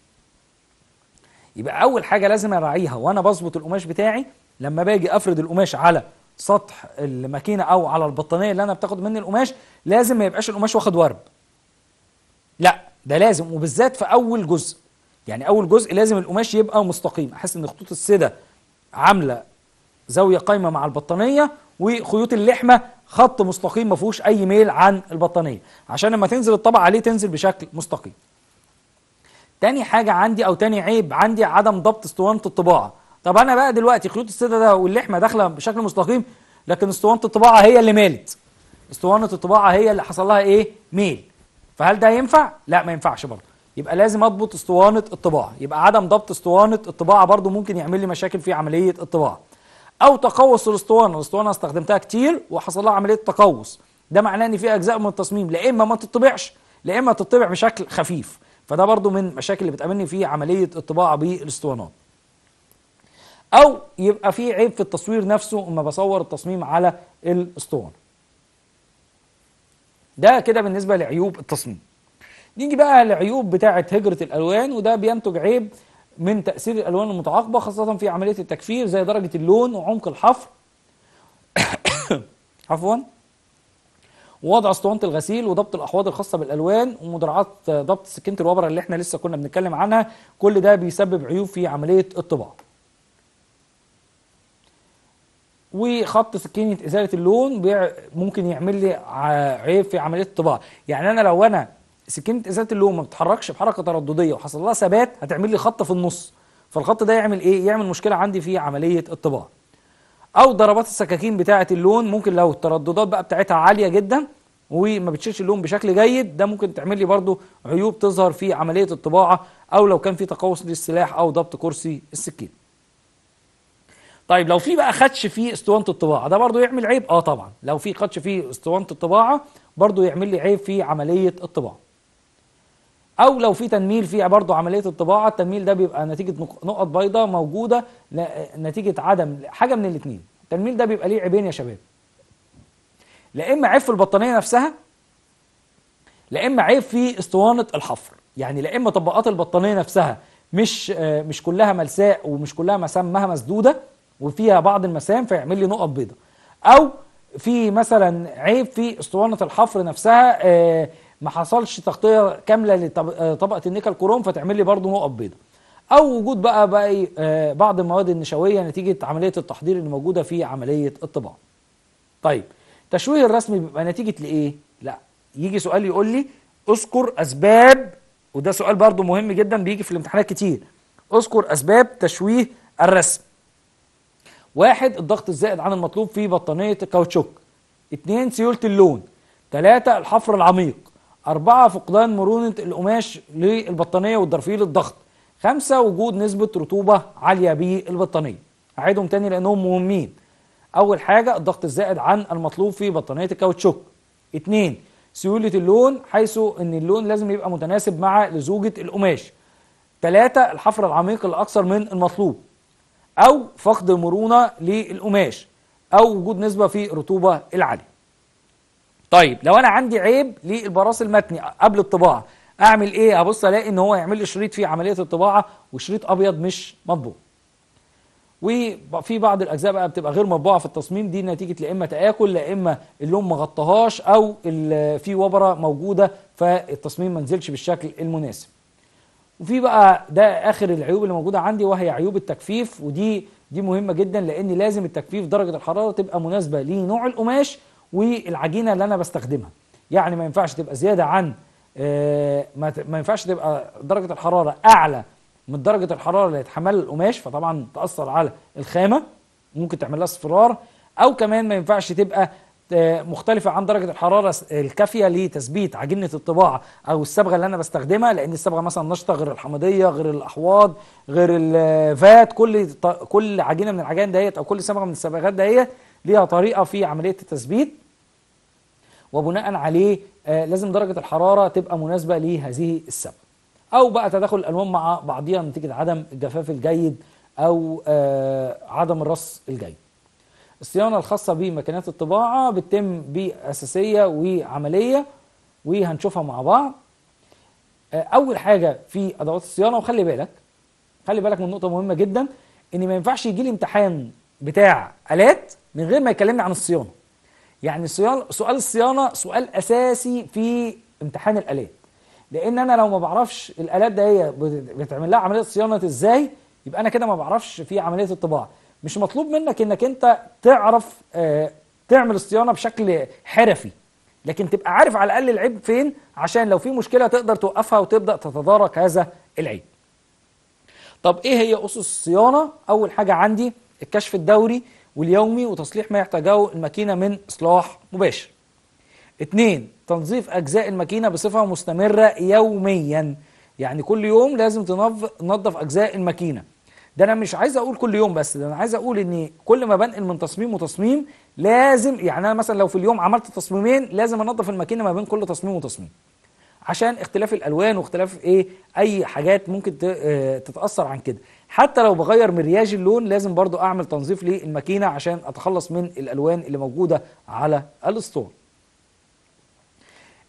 يبقى اول حاجه لازم اراعيها وانا بظبط القماش بتاعي لما باجي افرد القماش على سطح الماكينه او على البطانيه اللي انا بتاخد مني القماش لازم ما يبقاش القماش واخد ورب لا ده لازم وبالذات في اول جزء يعني اول جزء لازم القماش يبقى مستقيم احس ان خطوط السده عامله زاويه قايمه مع البطانيه وخيوط اللحمه خط مستقيم ما فيهوش اي ميل عن البطانيه عشان لما تنزل الطبقه عليه تنزل بشكل مستقيم تاني حاجه عندي او تاني عيب عندي عدم ضبط اسطوانه الطباعه طب انا بقى دلوقتي خيوط السده ده واللحمه داخله بشكل مستقيم لكن اسطوانه الطباعه هي اللي مالت اسطوانه الطباعه هي اللي حصل لها ايه ميل فهل ده ينفع لا ما ينفعش برضه يبقى لازم اضبط اسطوانه الطباعه يبقى عدم ضبط اسطوانه الطباعه برضو ممكن يعمل لي مشاكل في عمليه الطباعه او تقوس الاسطوانه الاسطوانه استخدمتها كتير وحصل لها عمليه تقوس ده معناه ان في اجزاء من التصميم لا اما ما تطبعش لا اما تطبع بشكل خفيف فده برضو من المشاكل اللي بتقابلني في عمليه الطباعه بالاسطوانات او يبقى في عيب في التصوير نفسه اما بصور التصميم على الاسطوانه ده كده بالنسبه لعيوب التصميم نيجي بقى لعيوب بتاعه هجره الالوان وده بينتج عيب من تأثير الألوان المتعاقبة خاصة في عملية التكفير زي درجة اللون وعمق الحفر عفوا ووضع اسطوانة الغسيل وضبط الأحواض الخاصة بالألوان ومراعاة ضبط سكينة الوبرة اللي احنا لسه كنا بنتكلم عنها كل ده بيسبب عيوب في عملية الطباعة وخط سكينة إزالة اللون بيع- ممكن يعمل لي ع- عيب في عملية الطباعة يعني أنا لو أنا سكينة إزالة اللون ما بتتحركش بحركة ترددية وحصل لها ثبات هتعمل لي خط في النص فالخط ده يعمل إيه؟ يعمل مشكلة عندي في عملية الطباعة او ضربات السكاكين بتاعه اللون ممكن لو الترددات بقى بتاعتها عاليه جدا وما بتشيلش اللون بشكل جيد ده ممكن تعمل لي برضو عيوب تظهر في عمليه الطباعه او لو كان في تقوس للسلاح او ضبط كرسي السكين طيب لو في بقى خدش في اسطوانه الطباعه ده برضو يعمل عيب اه طبعا لو في خدش في اسطوانه الطباعه برضو يعمل لي عيب في عمليه الطباعه او لو في تنميل في برضه عمليه الطباعه التنميل ده بيبقى نتيجه نق- نقط بيضاء موجوده ل- نتيجه عدم حاجه من الاثنين التنميل ده بيبقى ليه عيبين يا شباب لا اما عيب في البطانيه نفسها لا اما عيب في اسطوانه الحفر يعني لا اما طبقات البطانيه نفسها مش آه، مش كلها ملساء ومش كلها مسامها مسدوده وفيها بعض المسام فيعمل لي نقط بيضاء او في مثلا عيب في اسطوانه الحفر نفسها آه، ما حصلش تغطيه كامله لطبقه النيكل كروم فتعمل لي برضو نقط بيضاء او وجود بقى باقي آه، بعض المواد النشويه نتيجه عمليه التحضير اللي موجوده في عمليه الطباعه طيب تشويه الرسم بيبقى نتيجة لإيه؟ لا يجي سؤال يقول لي اذكر أسباب وده سؤال برضو مهم جدا بيجي في الامتحانات كتير اذكر أسباب تشويه الرسم واحد الضغط الزائد عن المطلوب في بطانية الكاوتشوك اتنين سيولة اللون تلاتة الحفر العميق أربعة فقدان مرونة القماش للبطانية والضرفيل الضغط خمسة وجود نسبة رطوبة عالية بالبطانية أعيدهم تاني لأنهم مهمين أول حاجة الضغط الزائد عن المطلوب في بطانية الكاوتشوك اتنين سيولة اللون حيث أن اللون لازم يبقى متناسب مع لزوجة القماش تلاتة الحفر العميق الأكثر من المطلوب أو فقد المرونة للقماش أو وجود نسبة في الرطوبة العالية طيب لو أنا عندي عيب للبراس المتني قبل الطباعة أعمل إيه؟ أبص ألاقي إن هو يعمل لي شريط فيه عملية الطباعة وشريط أبيض مش مطبوع وفي بعض الاجزاء بقى بتبقى غير مطبوعه في التصميم دي نتيجه لا اما تاكل لا اما اللون ما غطاهاش او ال- في وبره موجوده فالتصميم ما نزلش بالشكل المناسب وفي بقى ده اخر العيوب اللي موجوده عندي وهي عيوب التجفيف ودي دي مهمه جدا لان لازم التجفيف درجه الحراره تبقى مناسبه لنوع القماش والعجينه اللي انا بستخدمها يعني ما ينفعش تبقى زياده عن آه، ما ت- ما ينفعش تبقى درجه الحراره اعلى من درجه الحراره اللي يتحملها القماش فطبعا تاثر على الخامه ممكن تعمل لها اصفرار او كمان ما ينفعش تبقى آه، مختلفة عن درجة الحرارة س- الكافية لتثبيت عجينة الطباعة أو الصبغة اللي أنا بستخدمها لأن الصبغة مثلا نشطة غير الحمضية غير الأحواض غير الفات كل ط- كل عجينة من العجائن ديت أو كل صبغة من الصبغات ديت ليها طريقة في عملية التثبيت وبناء عليه آه، لازم درجة الحرارة تبقى مناسبة لهذه الصبغة أو بقى تداخل الألوان مع بعضها نتيجة عدم الجفاف الجيد أو آه، عدم الرص الجيد الصيانة الخاصة بماكينات الطباعة بتتم بأساسية وعملية وهنشوفها مع بعض آه، أول حاجة في أدوات الصيانة وخلي بالك خلي بالك من نقطة مهمة جدا إن ما ينفعش يجي لي امتحان بتاع آلات من غير ما يكلمني عن الصيانة يعني الصيانة سؤال الصيانة سؤال أساسي في امتحان الآلات لأن أنا لو ما بعرفش الآلات ده هي بت- بتعمل لها عملية صيانة إزاي يبقى أنا كده ما بعرفش في عملية الطباعة مش مطلوب منك إنك أنت تعرف آه، تعمل الصيانة بشكل حرفي لكن تبقى عارف على الأقل العيب فين عشان لو في مشكلة تقدر توقفها وتبدأ تتدارك هذا العيب طب ايه هي اسس الصيانه اول حاجه عندي الكشف الدوري واليومي وتصليح ما يحتاجه الماكينه من اصلاح مباشر اتنين تنظيف اجزاء الماكينه بصفه مستمره يوميا يعني كل يوم لازم تنظف تنظف اجزاء الماكينه ده انا مش عايز اقول كل يوم بس ده انا عايز اقول ان كل ما بنقل من تصميم وتصميم لازم يعني انا مثلا لو في اليوم عملت تصميمين لازم انظف الماكينه ما بين كل تصميم وتصميم عشان اختلاف الالوان واختلاف ايه اي حاجات ممكن ت- آه، تتاثر عن كده حتى لو بغير مرياج اللون لازم برضو اعمل تنظيف للماكينه عشان اتخلص من الالوان اللي موجوده على الاسطول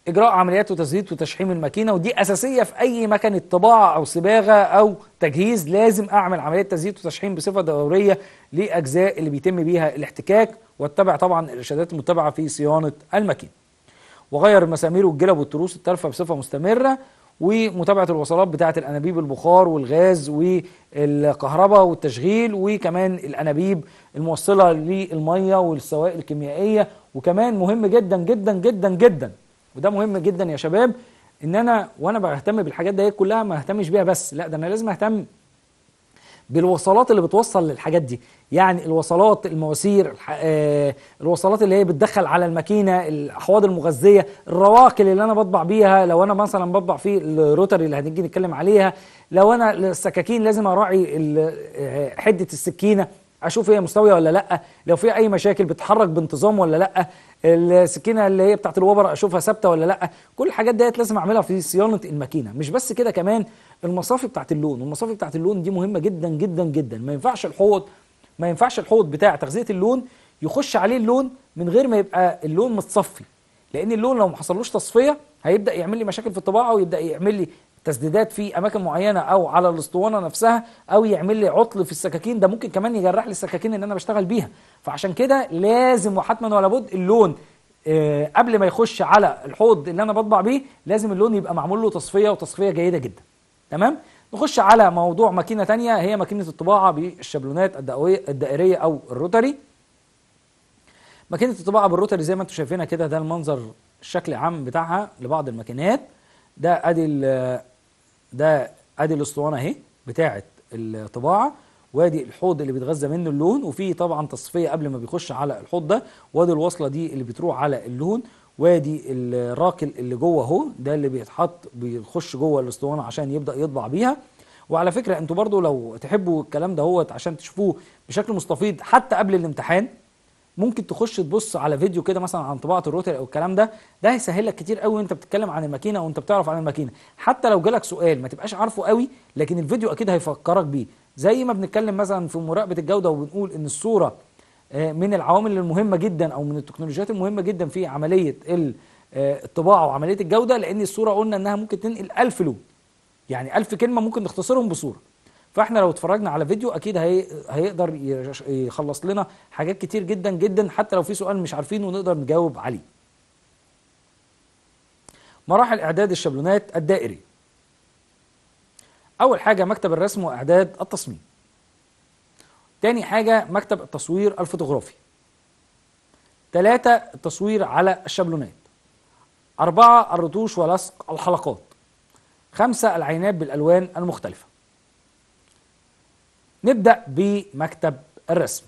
اجراء عمليات وتزييت وتشحيم الماكينه ودي اساسيه في اي مكنه طباعه او صباغه او تجهيز لازم اعمل عمليات تزييت وتشحيم بصفه دوريه لاجزاء اللي بيتم بيها الاحتكاك واتبع طبعا الارشادات المتبعه في صيانه الماكينه وغير المسامير والجلب والتروس التالفه بصفه مستمره ومتابعه الوصلات بتاعه الانابيب البخار والغاز والكهرباء والتشغيل وكمان الانابيب الموصله للميه والسوائل الكيميائيه وكمان مهم جدا جدا جدا جدا وده مهم جدا يا شباب ان انا وانا بهتم بالحاجات دي كلها ما اهتمش بيها بس لا ده انا لازم اهتم بالوصلات اللي بتوصل للحاجات دي يعني الوصلات المواسير الح- آه، الوصلات اللي هي بتدخل على الماكينه الاحواض المغذيه الرواقل اللي انا بطبع بيها لو انا مثلا بطبع في الروتري اللي هنيجي نتكلم عليها لو انا السكاكين لازم اراعي ال- آه، حده السكينه اشوف هي مستويه ولا لا لو في اي مشاكل بتتحرك بانتظام ولا لا السكينه اللي هي بتاعت الوبر اشوفها ثابته ولا لا كل الحاجات ديت لازم اعملها في صيانه الماكينه مش بس كده كمان المصافي بتاعت اللون والمصافي بتاعت اللون دي مهمه جدا جدا جدا ما ينفعش الحوض ما ينفعش الحوض بتاع تغذيه اللون يخش عليه اللون من غير ما يبقى اللون متصفي لان اللون لو ما حصلوش تصفيه هيبدا يعمل لي مشاكل في الطباعه ويبدا يعمل لي تسديدات في اماكن معينه او على الاسطوانه نفسها او يعمل لي عطل في السكاكين ده ممكن كمان يجرح لي السكاكين اللي انا بشتغل بيها فعشان كده لازم وحتما ولا بد اللون آه، قبل ما يخش على الحوض اللي انا بطبع بيه لازم اللون يبقى معمول له تصفيه وتصفيه جيده جدا تمام نخش على موضوع ماكينه تانية هي ماكينه الطباعه بالشابلونات الدائريه الدائريه او الروتري ماكينه الطباعه بالروتري زي ما انتم شايفينها كده ده المنظر الشكل العام بتاعها لبعض الماكينات ده ادي ال- ده ادي الاسطوانه اهي بتاعه الطباعه وادي الحوض اللي بيتغذى منه اللون وفي طبعا تصفيه قبل ما بيخش على الحوض ده وادي الوصله دي اللي بتروح على اللون وادي الراكل اللي جوه اهو ده اللي بيتحط بيخش جوه الاسطوانه عشان يبدا يطبع بيها وعلى فكره انتوا برضو لو تحبوا الكلام ده هو عشان تشوفوه بشكل مستفيض حتى قبل الامتحان ممكن تخش تبص على فيديو كده مثلا عن طباعه الروتري او الكلام ده ده هيسهل لك كتير قوي وانت بتتكلم عن الماكينه وانت بتعرف عن الماكينه حتى لو جالك سؤال ما تبقاش عارفه قوي لكن الفيديو اكيد هيفكرك بيه زي ما بنتكلم مثلا في مراقبه الجوده وبنقول ان الصوره آه، من العوامل المهمه جدا او من التكنولوجيات المهمه جدا في عمليه ال- آه، الطباعه وعمليه الجوده لان الصوره قلنا انها ممكن تنقل 1000 لون يعني ألف كلمة ممكن نختصرهم بصورة فاحنا لو اتفرجنا على فيديو اكيد هي... هيقدر يش- يخلص لنا حاجات كتير جدا جدا حتى لو في سؤال مش عارفينه ونقدر نجاوب عليه مراحل اعداد الشابلونات الدائري اول حاجة مكتب الرسم واعداد التصميم تاني حاجة مكتب التصوير الفوتوغرافي ثلاثة التصوير على الشابلونات أربعة الرتوش ولصق الحلقات خمسة العينات بالألوان المختلفة نبدأ بمكتب الرسم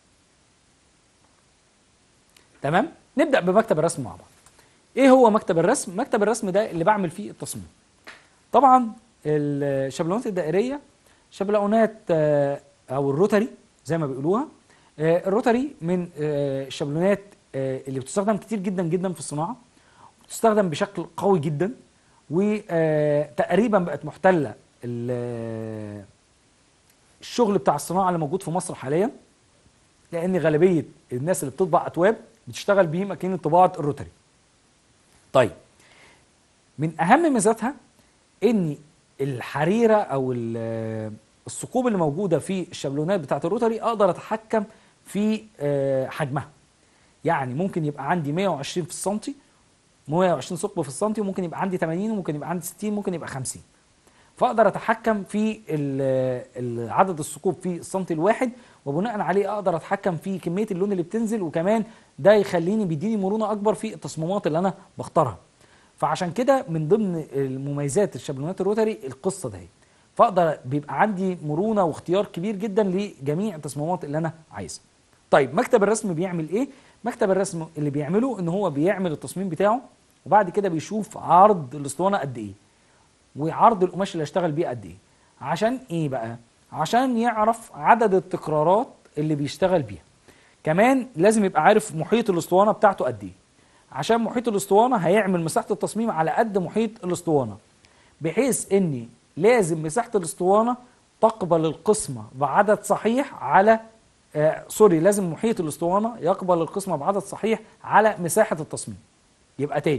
تمام نبدأ بمكتب الرسم مع بعض ايه هو مكتب الرسم مكتب الرسم ده اللي بعمل فيه التصميم طبعا الشابلونات الدائرية شابلونات آه، او الروتري زي ما بيقولوها آه، الروتري من آه، الشابلونات آه، اللي بتستخدم كتير جدا جدا في الصناعة بتستخدم بشكل قوي جدا وتقريبا بقت محتله ال- الشغل بتاع الصناعه اللي موجود في مصر حاليا لان غالبيه الناس اللي بتطبع اكواب بتشتغل بيه ماكينه طباعه الروتري. طيب من اهم ميزاتها ان الحريره او ال- الثقوب اللي موجوده في الشابلونات بتاعه الروتري اقدر اتحكم في آه، حجمها. يعني ممكن يبقى عندي 120 في السنتي 120 ثقب في السنتي وممكن يبقى عندي 80 وممكن يبقى عندي 60 ممكن يبقى 50 فاقدر اتحكم في ال- ال- عدد الثقوب في السنتي الواحد وبناء عليه اقدر اتحكم في كميه اللون اللي بتنزل وكمان ده يخليني بيديني مرونه اكبر في التصميمات اللي انا بختارها فعشان كده من ضمن المميزات الشابلونات الروتري القصه دي فاقدر بيبقى عندي مرونه واختيار كبير جدا لجميع التصميمات اللي انا عايزها طيب مكتب الرسم بيعمل ايه مكتب الرسم اللي بيعمله ان هو بيعمل التصميم بتاعه وبعد كده بيشوف عرض الاسطوانه قد ايه وعرض القماش اللي هشتغل بيه قد ايه عشان ايه بقى عشان يعرف عدد التكرارات اللي بيشتغل بيها كمان لازم يبقى عارف محيط الاسطوانه بتاعته قد ايه عشان محيط الاسطوانه هيعمل مساحه التصميم على قد محيط الاسطوانه بحيث ان لازم مساحه الاسطوانه تقبل القسمه بعدد صحيح على آه سوري لازم محيط الاسطوانه يقبل القسمه بعدد صحيح على مساحه التصميم يبقى تاني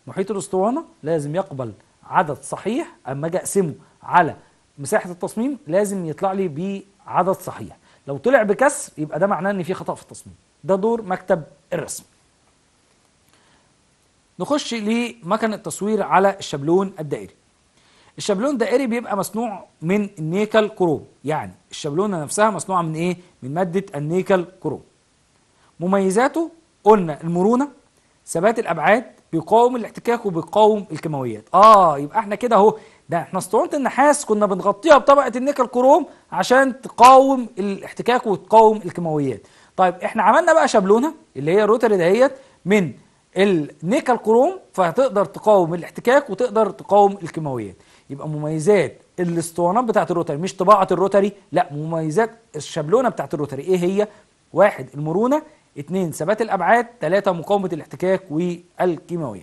محيط الاسطوانه لازم يقبل عدد صحيح اما اجي اقسمه على مساحه التصميم لازم يطلع لي بعدد صحيح لو طلع بكسر يبقى ده معناه ان في خطا في التصميم ده دور مكتب الرسم نخش لمكن التصوير على الشابلون الدائري الشابلون الدائري بيبقى مصنوع من النيكل كروم يعني الشابلونه نفسها مصنوعه من ايه من ماده النيكل كروم مميزاته قلنا المرونه ثبات الابعاد بيقاوم الاحتكاك وبيقاوم الكيماويات اه يبقى احنا كده اهو ده احنا اسطوانه النحاس كنا بنغطيها بطبقه النيكل كروم عشان تقاوم الاحتكاك وتقاوم الكيماويات طيب احنا عملنا بقى شابلونه اللي هي الروتري دهيت من النيكل كروم فهتقدر تقاوم الاحتكاك وتقدر تقاوم الكيماويات يبقى مميزات الاسطوانات بتاعت الروتري مش طباعه الروتري لا مميزات الشابلونه بتاعت الروتري ايه هي واحد المرونه اثنين ثبات الابعاد ثلاثه مقاومه الاحتكاك والكيماويات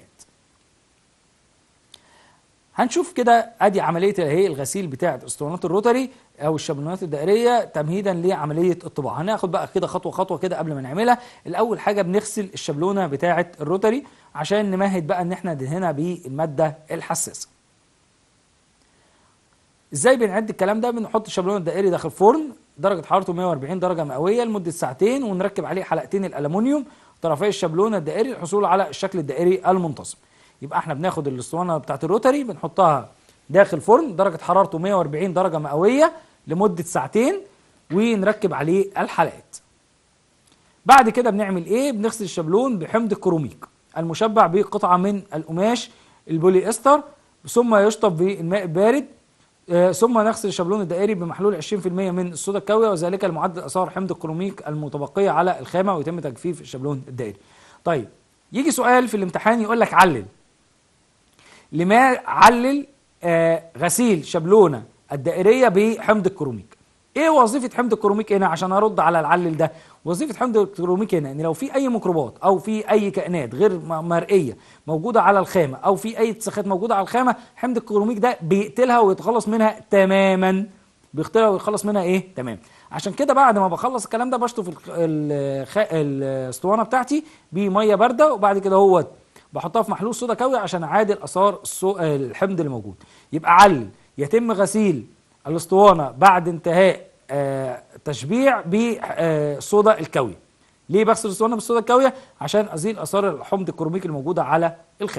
هنشوف كده ادي عمليه اهي الغسيل بتاعه اسطوانات الروتري او الشابلونات الدائريه تمهيدا لعمليه الطباعه هناخد بقى كده خطوه خطوه كده قبل ما نعملها الاول حاجه بنغسل الشابلونه بتاعه الروتري عشان نمهد بقى ان احنا ندهنها بالماده الحساسه ازاي بنعد الكلام ده بنحط الشابلون الدائري داخل فرن درجه حرارته 140 درجه مئويه لمده ساعتين ونركب عليه حلقتين الالومنيوم طرفي الشابلون الدائري للحصول على الشكل الدائري المنتصب يبقى احنا بناخد الاسطوانه بتاعت الروتري بنحطها داخل فرن درجه حرارته 140 درجه مئويه لمده ساعتين ونركب عليه الحلقات بعد كده بنعمل ايه بنغسل الشابلون بحمض الكروميك المشبع بقطعه من القماش البولي استر ثم يشطب بالماء البارد آه، ثم نغسل الشابلون الدائري بمحلول 20% من الصودا الكاويه وذلك المعدل اثار حمض الكروميك المتبقيه على الخامه ويتم تجفيف الشابلون الدائري. طيب يجي سؤال في الامتحان يقول لك علل. لما علل آه غسيل شابلونه الدائريه بحمض الكروميك. ايه وظيفه حمض الكروميك هنا عشان ارد على العلل ده؟ وظيفه حمض الكروميك هنا ان لو في اي ميكروبات او في اي كائنات غير م- مرئيه موجوده على الخامه او في اي اتساخات موجوده على الخامه حمض الكروميك ده بيقتلها ويتخلص منها تماما بيقتلها ويخلص منها ايه تمام عشان كده بعد ما بخلص الكلام ده بشطف الخ- الخ- الاسطوانه بتاعتي بميه بارده وبعد كده هو بحطها في محلول صودا كاوي عشان اعادل اثار الصو... الحمض اللي موجود يبقى علل يتم غسيل الاسطوانه بعد انتهاء آه، تشبيع بصودا الكاويه ليه بغسل الاسطوانه بالصودا الكاويه عشان ازيل اثار الحمض الكروميك الموجوده على الخام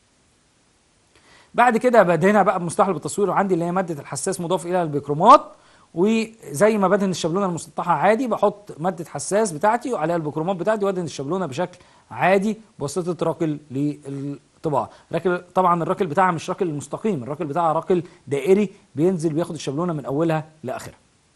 بعد كده بدهنها بقى بمستحضر بالتصوير عندي اللي هي ماده الحساس مضاف اليها البيكرومات وزي ما بدهن الشابلونه المسطحه عادي بحط ماده حساس بتاعتي وعليها البيكرومات بتاعتي وادهن الشابلونه بشكل عادي بواسطه راكل للطباعه راكل طبعا الراكل بتاعها مش راكل مستقيم الراكل بتاعها راكل دائري بينزل بياخد الشابلونه من اولها لاخرها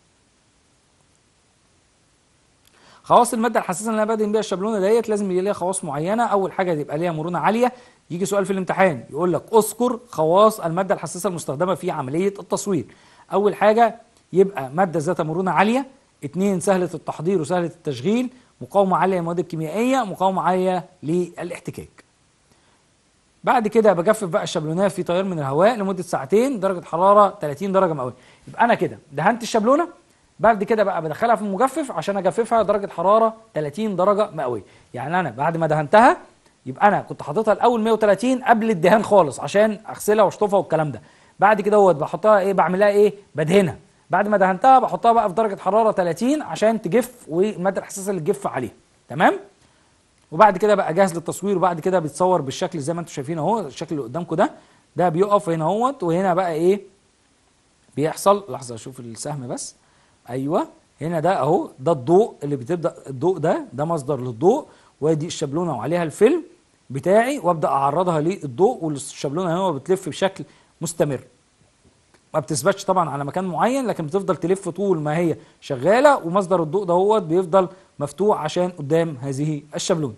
خواص الماده الحساسه اللي انا بدهن بيها الشابلونه ديت لازم يبقى ليها خواص معينه اول حاجه يبقى ليها مرونه عاليه يجي سؤال في الامتحان يقول لك اذكر خواص الماده الحساسه المستخدمه في عمليه التصوير اول حاجه يبقى ماده ذات مرونه عاليه اثنين سهله التحضير وسهله التشغيل مقاومه عاليه للمواد الكيميائيه مقاومه عاليه للاحتكاك بعد كده بجفف بقى الشابلونات في تيار من الهواء لمده ساعتين درجه حراره 30 درجه مئويه يبقى انا كده دهنت الشابلونه بعد كده بقى بدخلها في المجفف عشان اجففها درجه حراره 30 درجه مئويه يعني انا بعد ما دهنتها يبقى انا كنت حاططها الاول 130 قبل الدهان خالص عشان اغسلها واشطفها والكلام ده بعد كده هو بحطها ايه بعملها ايه بدهنها بعد ما دهنتها بحطها بقى في درجه حراره 30 عشان تجف والماده الحساسه اللي تجف عليها تمام وبعد كده بقى جاهز للتصوير وبعد كده بيتصور بالشكل زي ما انتم شايفين اهو الشكل اللي قدامكم ده ده بيقف هنا اهوت وهنا بقى ايه بيحصل لحظه اشوف السهم بس ايوه هنا ده اهو ده الضوء اللي بتبدا الضوء ده ده مصدر للضوء وادي الشابلونه وعليها الفيلم بتاعي وابدا اعرضها للضوء والشابلونه هنا بتلف بشكل مستمر ما بتثبتش طبعا على مكان معين لكن بتفضل تلف طول ما هي شغاله ومصدر الضوء دهوت بيفضل مفتوح عشان قدام هذه الشابلونه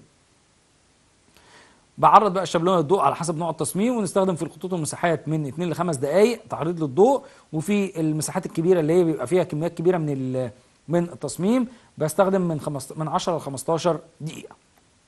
بعرض بقى الشابلونه للضوء على حسب نوع التصميم ونستخدم في الخطوط والمساحات من 2 ل 5 دقائق تعريض للضوء وفي المساحات الكبيره اللي هي بيبقى فيها كميات كبيره من ال- من التصميم بستخدم من خمس من 10 ل 15 دقيقه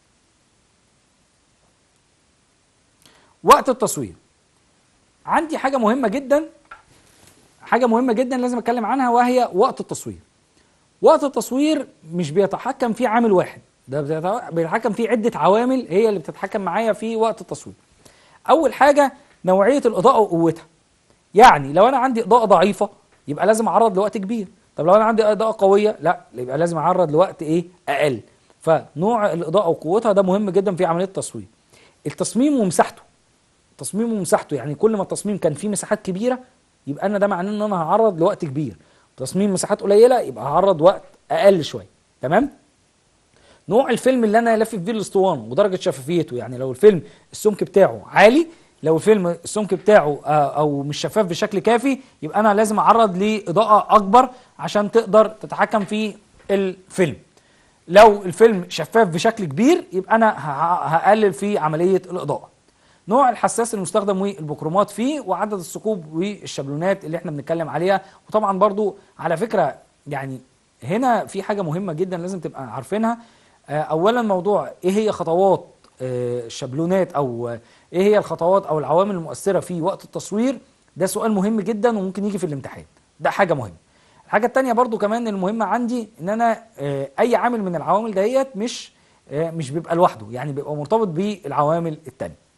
وقت التصوير عندي حاجه مهمه جدا حاجه مهمه جدا لازم اتكلم عنها وهي وقت التصوير وقت التصوير مش بيتحكم فيه عامل واحد ده بيتح- بيتحكم فيه عده عوامل هي اللي بتتحكم معايا في وقت التصوير اول حاجه نوعيه الاضاءه وقوتها يعني لو انا عندي اضاءه ضعيفه يبقى لازم اعرض لوقت كبير طب لو انا عندي اضاءه قويه لا يبقى لازم اعرض لوقت ايه اقل فنوع الاضاءه وقوتها ده مهم جدا في عمليه التصوير التصميم ومساحته تصميم ومساحته يعني كل ما التصميم كان فيه مساحات كبيره يبقى انا ده معناه ان انا هعرض لوقت كبير تصميم مساحات قليله يبقى هعرض وقت اقل شويه تمام نوع الفيلم اللي انا لافف بيه الاسطوانه ودرجه شفافيته يعني لو الفيلم السمك بتاعه عالي لو الفيلم السمك بتاعه آه، او مش شفاف بشكل كافي يبقى انا لازم اعرض لاضاءه اكبر عشان تقدر تتحكم في الفيلم لو الفيلم شفاف بشكل كبير يبقى انا ه- هقلل في عمليه الاضاءه نوع الحساس المستخدم والبكرومات فيه وعدد الثقوب والشابلونات اللي احنا بنتكلم عليها وطبعا برضو على فكره يعني هنا في حاجه مهمه جدا لازم تبقى عارفينها آه، اولا موضوع ايه هي خطوات آه، الشابلونات او آه، ايه هي الخطوات او العوامل المؤثره في وقت التصوير ده سؤال مهم جدا وممكن يجي في الامتحان ده حاجه مهمه الحاجه التانية برضو كمان المهمه عندي ان انا آه، اي عامل من العوامل دهيت مش آه، مش بيبقى لوحده يعني بيبقى مرتبط بالعوامل التانية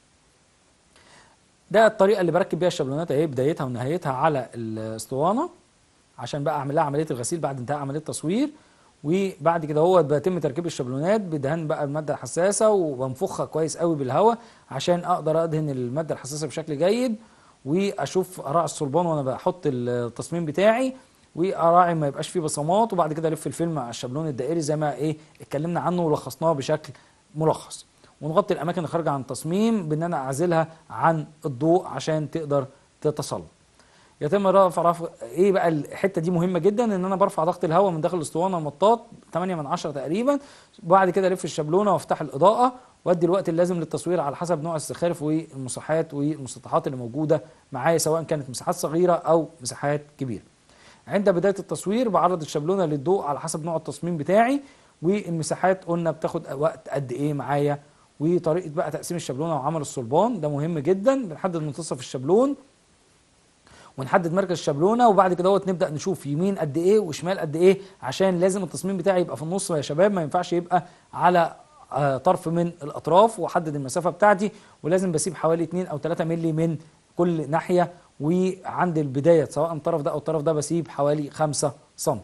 ده الطريقه اللي بركب بيها الشابلونات اهي بدايتها ونهايتها على الاسطوانه عشان بقى اعمل لها عمليه الغسيل بعد انتهاء عمليه التصوير وبعد كده هو بيتم تركيب الشابلونات بدهان بقى الماده الحساسه وبنفخها كويس قوي بالهواء عشان اقدر ادهن الماده الحساسه بشكل جيد واشوف اراعي الصلبان وانا بحط التصميم بتاعي واراعي ما يبقاش فيه بصمات وبعد كده الف الفيلم على الشابلون الدائري زي ما ايه اتكلمنا عنه ولخصناه بشكل ملخص ونغطي الاماكن اللي خارجه عن التصميم بان انا اعزلها عن الضوء عشان تقدر تتسلط يتم رفع رفع ايه بقى الحته دي مهمه جدا ان انا برفع ضغط الهواء من داخل الاسطوانه المطاط 8 من 10 تقريبا وبعد كده الف الشابلونه وافتح الاضاءه وادي الوقت اللازم للتصوير على حسب نوع الزخارف والمساحات والمسطحات اللي موجوده معايا سواء كانت مساحات صغيره او مساحات كبيره عند بدايه التصوير بعرض الشابلونه للضوء على حسب نوع التصميم بتاعي والمساحات قلنا بتاخد وقت قد ايه معايا وطريقه بقى تقسيم الشابلونه وعمل الصلبان ده مهم جدا بنحدد منتصف الشابلون ونحدد مركز الشابلونه وبعد كده دوت نبدا نشوف يمين قد ايه وشمال قد ايه عشان لازم التصميم بتاعي يبقى في النص يا شباب ما ينفعش يبقى على آه، طرف من الاطراف واحدد المسافه بتاعتي ولازم بسيب حوالي 2 او 3 مللي من كل ناحيه وعند البدايه سواء الطرف ده او الطرف ده بسيب حوالي 5 سم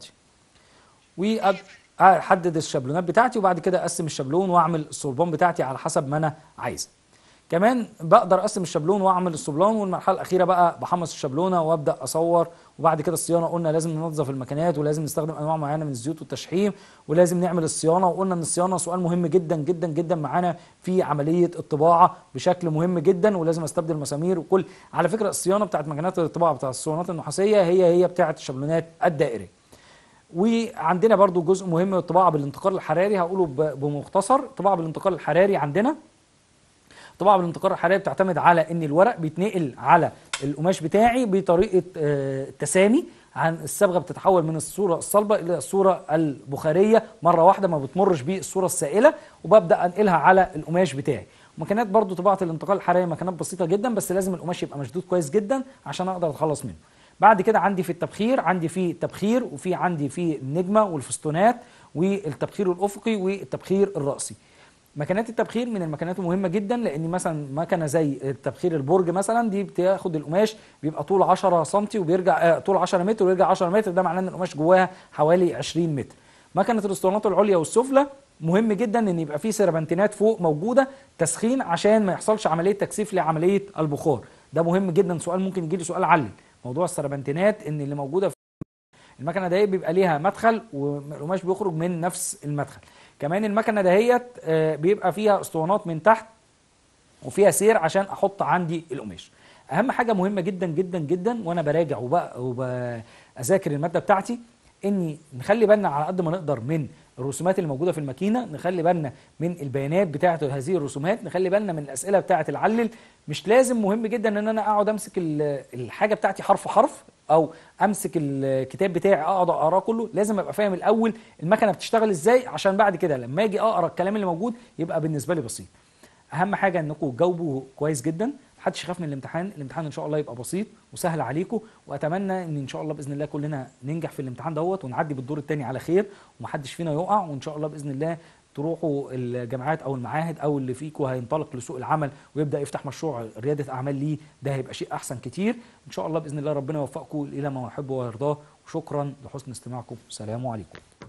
واحدد الشابلونات بتاعتي وبعد كده اقسم الشابلون واعمل الصلبان بتاعتي على حسب ما انا عايز كمان بقدر اقسم الشابلون واعمل الصبلان والمرحله الاخيره بقى بحمص الشابلونه وابدا اصور وبعد كده الصيانه قلنا لازم ننظف المكانات ولازم نستخدم انواع معينه من الزيوت والتشحيم ولازم نعمل الصيانه وقلنا ان الصيانه سؤال مهم جدا جدا جدا معانا في عمليه الطباعه بشكل مهم جدا ولازم استبدل مسامير وكل على فكره الصيانه بتاعت مكانات الطباعه بتاعت الصوانات النحاسيه هي هي بتاعت الشابلونات الدائريه وعندنا برضو جزء مهم من الطباعه بالانتقال الحراري هقوله ب- بمختصر الطباعه بالانتقال الحراري عندنا الطباعه بالانتقال الحراري بتعتمد على ان الورق بيتنقل على القماش بتاعي بطريقه آه، التسامي عن الصبغه بتتحول من الصوره الصلبه الى الصوره البخاريه مره واحده ما بتمرش بالصوره السائله وببدا انقلها على القماش بتاعي مكانات برضو طباعه الانتقال الحراري مكانات بسيطه جدا بس لازم القماش يبقى مشدود كويس جدا عشان اقدر اتخلص منه بعد كده عندي في التبخير عندي في تبخير وفي عندي في النجمه والفستونات والتبخير الافقي والتبخير الراسي مكانات التبخير من المكانات المهمه جدا لان مثلا مكنه زي التبخير البرج مثلا دي بتاخد القماش بيبقى طول 10 سم وبيرجع آه طول 10 متر ويرجع 10 متر ده معناه ان القماش جواها حوالي 20 متر مكنه الاسطوانات العليا والسفلى مهم جدا ان يبقى في سربنتينات فوق موجوده تسخين عشان ما يحصلش عمليه تكثيف لعمليه البخار ده مهم جدا سؤال ممكن يجي لي سؤال علل موضوع السربنتينات ان اللي موجوده في المكنه دهيت بيبقى ليها مدخل والقماش بيخرج من نفس المدخل كمان المكنه دهيت آه، بيبقى فيها اسطوانات من تحت وفيها سير عشان احط عندي القماش اهم حاجه مهمه جدا جدا جدا وانا براجع وبقى وبذاكر الماده بتاعتي اني نخلي بالنا على قد ما نقدر من الرسومات اللي موجوده في الماكينه نخلي بالنا من البيانات بتاعه هذه الرسومات نخلي بالنا من الاسئله بتاعه العلل مش لازم مهم جدا ان انا اقعد امسك ال- الحاجه بتاعتي حرف حرف او امسك الكتاب بتاعي اقعد اقراه كله لازم ابقى فاهم الاول المكنه بتشتغل ازاي عشان بعد كده لما اجي اقرا الكلام اللي موجود يبقى بالنسبه لي بسيط اهم حاجه انكم تجاوبوا كويس جدا محدش يخاف من الامتحان الامتحان ان شاء الله يبقى بسيط وسهل عليكم واتمنى ان ان شاء الله باذن الله كلنا ننجح في الامتحان دوت ونعدي بالدور الثاني على خير ومحدش فينا يقع وان شاء الله باذن الله تروحوا الجامعات او المعاهد او اللي فيكم هينطلق لسوق العمل ويبدا يفتح مشروع رياده اعمال ليه ده هيبقى شيء احسن كتير ان شاء الله باذن الله ربنا يوفقكم الى ما يحب ويرضاه وشكرا لحسن استماعكم السلام عليكم